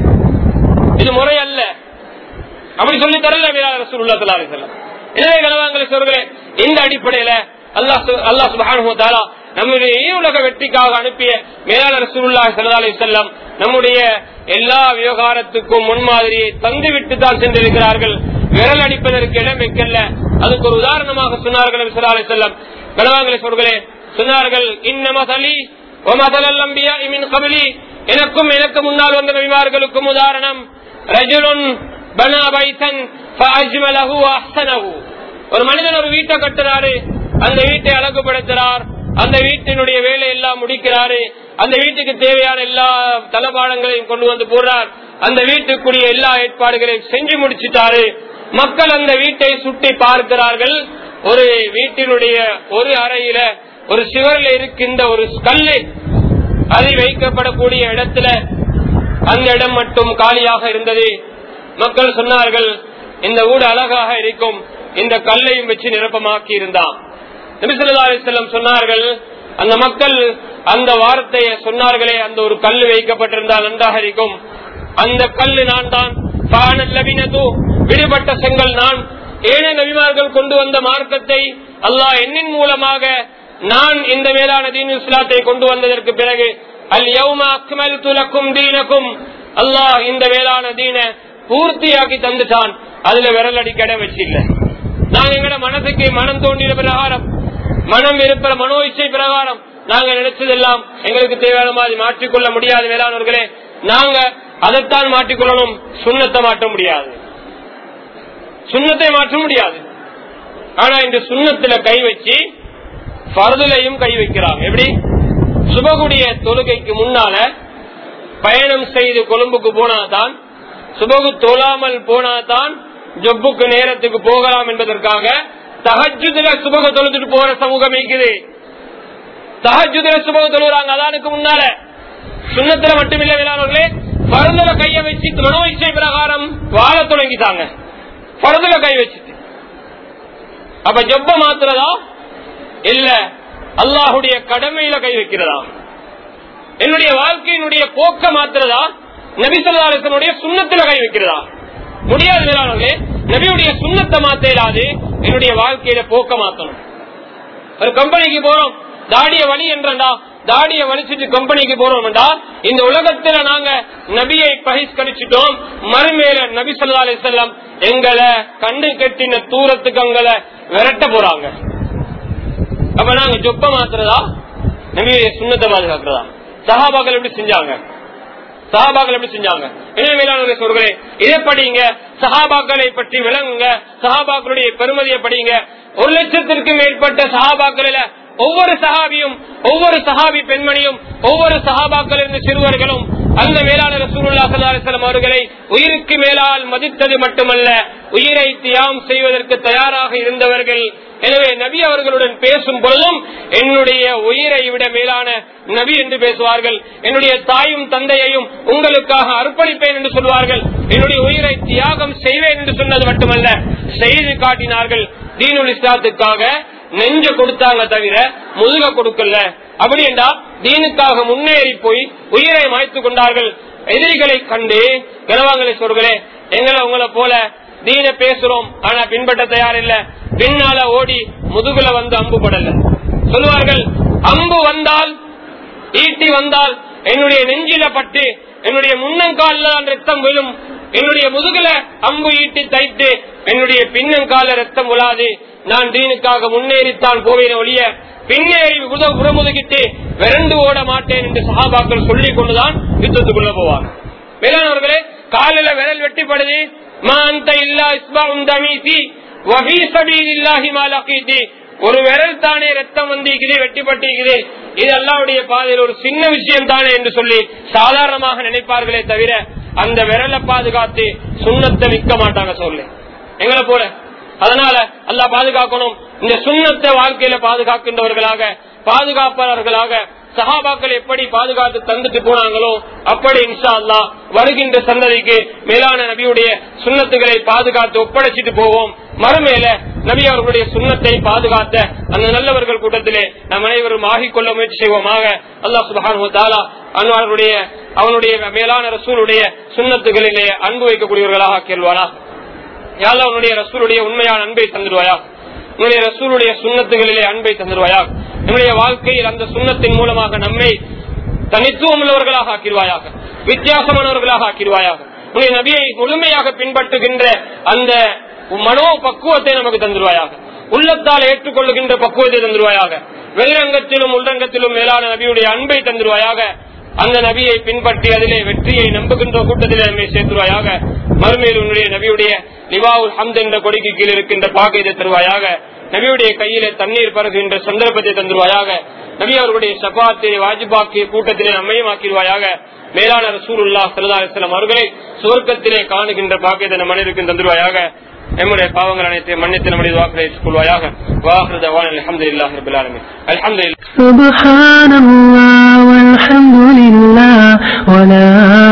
இது முறை அல்ல அப்படி சொல்லி தரல ரசூலுல்லாஹி ஸல்லல்லாஹு அலைஹி வஸல்லம் எனவே கலவாங்களை சொல்கிறேன் இந்த அடிப்படையில அல்லாஹ் சு- அல்லாஹ் சுப்ஹானஹு வ தஆலா நம்முடைய ஈவுலக வெற்றிக்காக அனுப்பிய மேலான ரசூலுல்லாஹி ஸல்லல்லாஹு அலைஹி வஸல்லம் நம்முடைய எல்லா விவகாரத்துக்கும் முன்மாதிரியை தந்துவிட்டு தான் சென்றிருக்கிறார்கள் விரல் அடிப்பதற்கு இடம் வைக்கல அதுக்கு ஒரு உதாரணமாக சொன்னார்கள் நபி ஸல்லல்லாஹு அலைஹி வஸல்லம் கலவாங்களை சொல்கிறேன் சொன்னார்கள் இன்னமதலி ஒமதல் அம்பியா மின் கபலி எனக்கும் எனக்கு முன்னால் வந்த நபிமார்களுக்கும் உதாரணம் ரஜுலுன் பனா பைத்தன் ஃபஅஜ்மலஹு வஅஹ்ஸனஹு. ஒரு மனிதன் ஒரு வீட்டை கட்டுறாரு அந்த வீட்டை அழகுபடுத்துறார் அந்த வீட்டினுடைய வேலை எல்லாம் முடிக்கிறாரு அந்த வீட்டுக்கு தேவையான எல்லா தளபாடங்களையும் கொண்டு வந்து போடுறார் அந்த வீட்டுக்குரிய எல்லா ஏற்பாடுகளையும் செஞ்சு முடிச்சிட்டாரு மக்கள் அந்த வீட்டை சுட்டி பார்க்கிறார்கள் ஒரு வீட்டினுடைய ஒரு அறையில ஒரு சிவரில் இருக்கின்ற ஒரு கல்லு அது வைக்கப்படக்கூடிய இடத்துல அந்த இடம் மட்டும் காலியாக இருந்தது மக்கள் சொன்னார்கள் இந்த வீடு அழகாக இருக்கும் இந்த கல்லையும் வச்சு நிரப்பமாக்கி இருந்தான் நபிசல்லாஸ்லம் சொன்னார்கள் அந்த மக்கள் அந்த வார்த்தையை சொன்னார்களே அந்த ஒரு கல் வைக்கப்பட்டிருந்தால் நன்றாக இருக்கும் அந்த கல்லு நான் தான் பானல்லவினது விடுபட்ட செங்கல் நான் ஏழை நபிமார்கள் கொண்டு வந்த மார்க்கத்தை அல்லாஹ் என்னின் மூலமாக நான் இந்த மேலான தீன் இஸ்லாத்தை கொண்டு வந்ததற்கு பிறகு அல் யௌமா அக்மல் துலக்கும் தீனக்கும் அல்லாஹ் இந்த மேலான தீன பூர்த்தியாக்கி தந்துட்டான் அதுல விரல் அடிக்கட வச்சில்ல நாங்க எங்கட மனசுக்கு மனம் தோண்டின பிரகாரம் மனம் இருப்பிற மனோ இச்சை பிரகாரம் நாங்க நினைச்சதெல்லாம் எங்களுக்கு தேவையான மாதிரி மாற்றிக்கொள்ள முடியாது வேளாண்வர்களே நாங்க அதைத்தான் மாற்றிக்கொள்ளணும் சுண்ணத்தை மாற்ற முடியாது சுண்ணத்தை மாற்ற முடியாது ஆனா இந்த சுண்ணத்துல கை வச்சு பருதுலையும் கை வைக்கிறாங்க எப்படி சுபகுடைய தொழுகைக்கு முன்னால பயணம் செய்து கொழும்புக்கு போனாதான் சுபகு தொழாமல் போனாதான் ஜொப்புக்கு நேரத்துக்கு போகலாம் என்பதற்காக தகஜுதுல சுபக தொழுதுட்டு போற சமூகம் இருக்குது தகஜுதுல சுபக தொழுகிறாங்க அதானுக்கு முன்னால சுண்ணத்துல மட்டுமில்ல வேளாண்களே பருதுல கைய வச்சு மனோ இச்சை பிரகாரம் வாழ தொடங்கிட்டாங்க பருதுல கை வச்சுட்டு அப்ப ஜொப்ப மாத்துறதா இல்ல அல்லாஹுடைய கடமையில கை வைக்கிறதா என்னுடைய வாழ்க்கையினுடைய போக்க மாத்துறதா நபிசல்லாசனுடைய சுண்ணத்துல கை வைக்கிறதா முடியாது மேலானவர்களே நபியுடைய சுண்ணத்தை மாத்த இயலாது என்னுடைய வாழ்க்கையில போக்க மாத்தணும் ஒரு கம்பெனிக்கு போறோம் தாடிய வழி என்றா தாடிய வலிச்சிட்டு கம்பெனிக்கு போறோம்டா இந்த உலகத்துல நாங்க நபியை பகிஷ்கரிச்சிட்டோம் மறுமேல நபி சொல்லா அலிசல்லாம் எங்களை கண்டு கட்டின தூரத்துக்கு எங்களை விரட்ட போறாங்க அப்ப நாங்க சொப்ப மாத்துறதா நபியுடைய சுண்ணத்தை பாதுகாக்கிறதா சஹாபாக்கள் எப்படி செஞ்சாங்க சஹாபாக்கள் எப்படி செஞ்சாங்க எனவே மேலான சொல்கிறேன் இதை படிங்க சஹாபாக்களை பற்றி விளங்குங்க சஹாபாக்களுடைய பெருமதியை படிங்க ஒரு லட்சத்திற்கு மேற்பட்ட சஹாபாக்களில ஒவ்வொரு சஹாபியும் ஒவ்வொரு சஹாபி பெண்மணியும் ஒவ்வொரு சஹாபாக்கள் இருந்த சிறுவர்களும் அந்த மேலான ரசூலுல்லா சல்லாஹம் அவர்களை உயிருக்கு மேலால் மதித்தது மட்டுமல்ல உயிரை தியாகம் செய்வதற்கு தயாராக இருந்தவர்கள் எனவே நபி அவர்களுடன் பேசும் பொழுதும் என்னுடைய உயிரை விட மேலான நபி என்று பேசுவார்கள் என்னுடைய தாயும் தந்தையையும் உங்களுக்காக அர்ப்பணிப்பேன் என்று சொல்வார்கள் என்னுடைய உயிரை தியாகம் செய்வேன் என்று சொன்னது மட்டுமல்ல செய்து காட்டினார்கள் தீனுல் இஸ்லாத்துக்காக நெஞ்ச கொடுத்தாங்க தவிர முதுக கொடுக்கல அப்படி என்றா தீனுக்காக முன்னேறி போய் உயிரை மாய்த்து கொண்டார்கள் எதிரிகளை கண்டு கனவாங்களை சொல்களே எங்களை உங்களை போல தீன பேசுறோம் ஆனா பின்பற்ற தயார் இல்ல பின்னால ஓடி முதுகுல வந்து அம்பு படல சொல்லுவார்கள் அம்பு வந்தால் ஈட்டி வந்தால் என்னுடைய நெஞ்சில பட்டு என்னுடைய முன்னங்கால தான் ரத்தம் விழும் என்னுடைய முதுகுல அம்பு ஈட்டி தைத்து என்னுடைய பின்னங்கால ரத்தம் விழாது நான் தீனுக்காக முன்னேறித்தான் போவேன் ஒழிய பின்னேறி புறமுதுகிட்டு விரண்டு ஓட மாட்டேன் என்று சகாபாக்கள் சொல்லிக் கொண்டுதான் யுத்தத்துக்குள்ள போவார் மேலானவர்களே காலில விரல் வெட்டிப்படுது மாந்த இல்லா இஸ்பாவும் தமீசி வபி சபீல் இல்லாஹி மாலகீதி ஒரு விரல் தானே ரத்தம் வந்திருக்குது வெட்டிப்பட்டிருக்குது இது அல்லாவுடைய பாதையில் ஒரு சின்ன விஷயம் தானே என்று சொல்லி சாதாரணமாக நினைப்பார்களே தவிர அந்த விரலை பாதுகாத்து சுண்ணத்தை விற்க மாட்டாங்க சொல்லு எங்களை போல அதனால அல்லா பாதுகாக்கணும் இந்த சுண்ணத்தை வாழ்க்கையில பாதுகாக்கின்றவர்களாக பாதுகாப்பவர்களாக சஹாபாக்கள் எப்படி பாதுகாத்து தந்துட்டு போனாங்களோ அப்படி இன்ஷா அல்லா வருகின்ற சந்ததிக்கு மேலான நபியுடைய சுண்ணத்துகளை பாதுகாத்து ஒப்படைச்சிட்டு போவோம் மறுமேல நபி அவர்களுடைய சுண்ணத்தை பாதுகாத்த அந்த நல்லவர்கள் கூட்டத்திலே நம் அனைவரும் ஆகிக்கொள்ள முயற்சி செய்வோமாக அல்லாஹ் சுபஹானு தாலா அன்வாருடைய அவனுடைய மேலான ரசூலுடைய சுண்ணத்துகளிலே அன்பு வைக்கக்கூடியவர்களாக கேள்வானா யாழ் அவனுடைய ரசூலுடைய உண்மையான அன்பை தந்துடுவாயா உன்னுடைய ரசூலுடைய சுண்ணத்துகளிலே அன்பை தந்துடுவாயா நம்முடைய வாழ்க்கையில் அந்த சுண்ணத்தின் மூலமாக நம்மை தனித்துவம் உள்ளவர்களாக ஆக்கிடுவாயாக வித்தியாசமானவர்களாக ஆக்கிடுவாயாக உன்னுடைய நபியை முழுமையாக பின்பற்றுகின்ற அந்த மனோ பக்குவத்தை நமக்கு தந்துடுவாயாக உள்ளத்தால் ஏற்றுக்கொள்ளுகின்ற பக்குவத்தை தந்துடுவாயாக வெளிரங்கத்திலும் உள்ரங்கத்திலும் மேலான நபியுடைய அன்பை தந்துடுவாயாக அந்த நபியை பின்பற்றி அதிலே வெற்றியை நம்புகின்ற கூட்டத்திலே நம்மை சேர்த்துருவாயாக மறுமையில் உன்னுடைய நபியுடைய லிவாவுல் ஹம்த் என்ற கொடிக்கு கீழ் இருக்கின்ற பாக்கையை தருவாயாக நபியுடைய கையிலே தண்ணீர் பருகின்ற சந்தர்ப்பத்தை தந்துருவாயாக நபி அவர்களுடைய சபாத்தை வாஜிபாக்கிய கூட்டத்திலே நம்மையும் ஆக்கிடுவாயாக மேலான ரசூலுல்லா சல்லா அலிஸ்லாம் அவர்களை சுவர்க்கத்திலே காணுகின்ற பாக்கியத்தை நம் மனிதருக்கு தந்துருவாயாக நம்முடைய பாவங்கள் அனைத்தையும் மன்னித்து நம்முடைய வாக்களை கொள்வாயாக வாஹ்ரத வான் அல்ஹம்துலில்லாஹி ரப்பில் ஆலமீன் அல்ஹம்துலில்லாஹ் سبحان الله والحمد لله ولا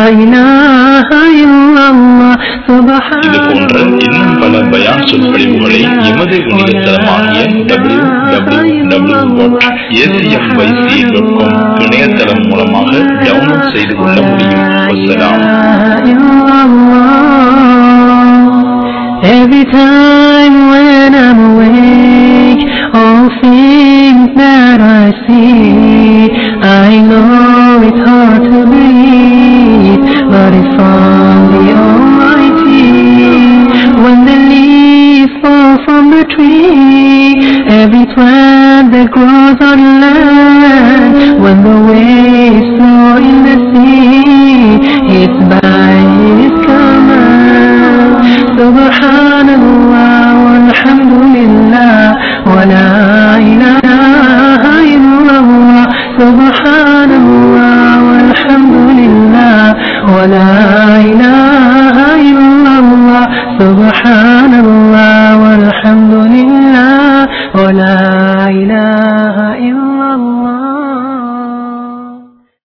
إله إلا الله سبحان இது போன்ற இன்னும் பல பயான் சொற்பொழிவுகளை எமது இணையதளமாகிய W W W dot ACM YC dot com இணையதளம் மூலமாக டவுன்லோட் செய்து கொள்ள முடியும் வசலாம் Every time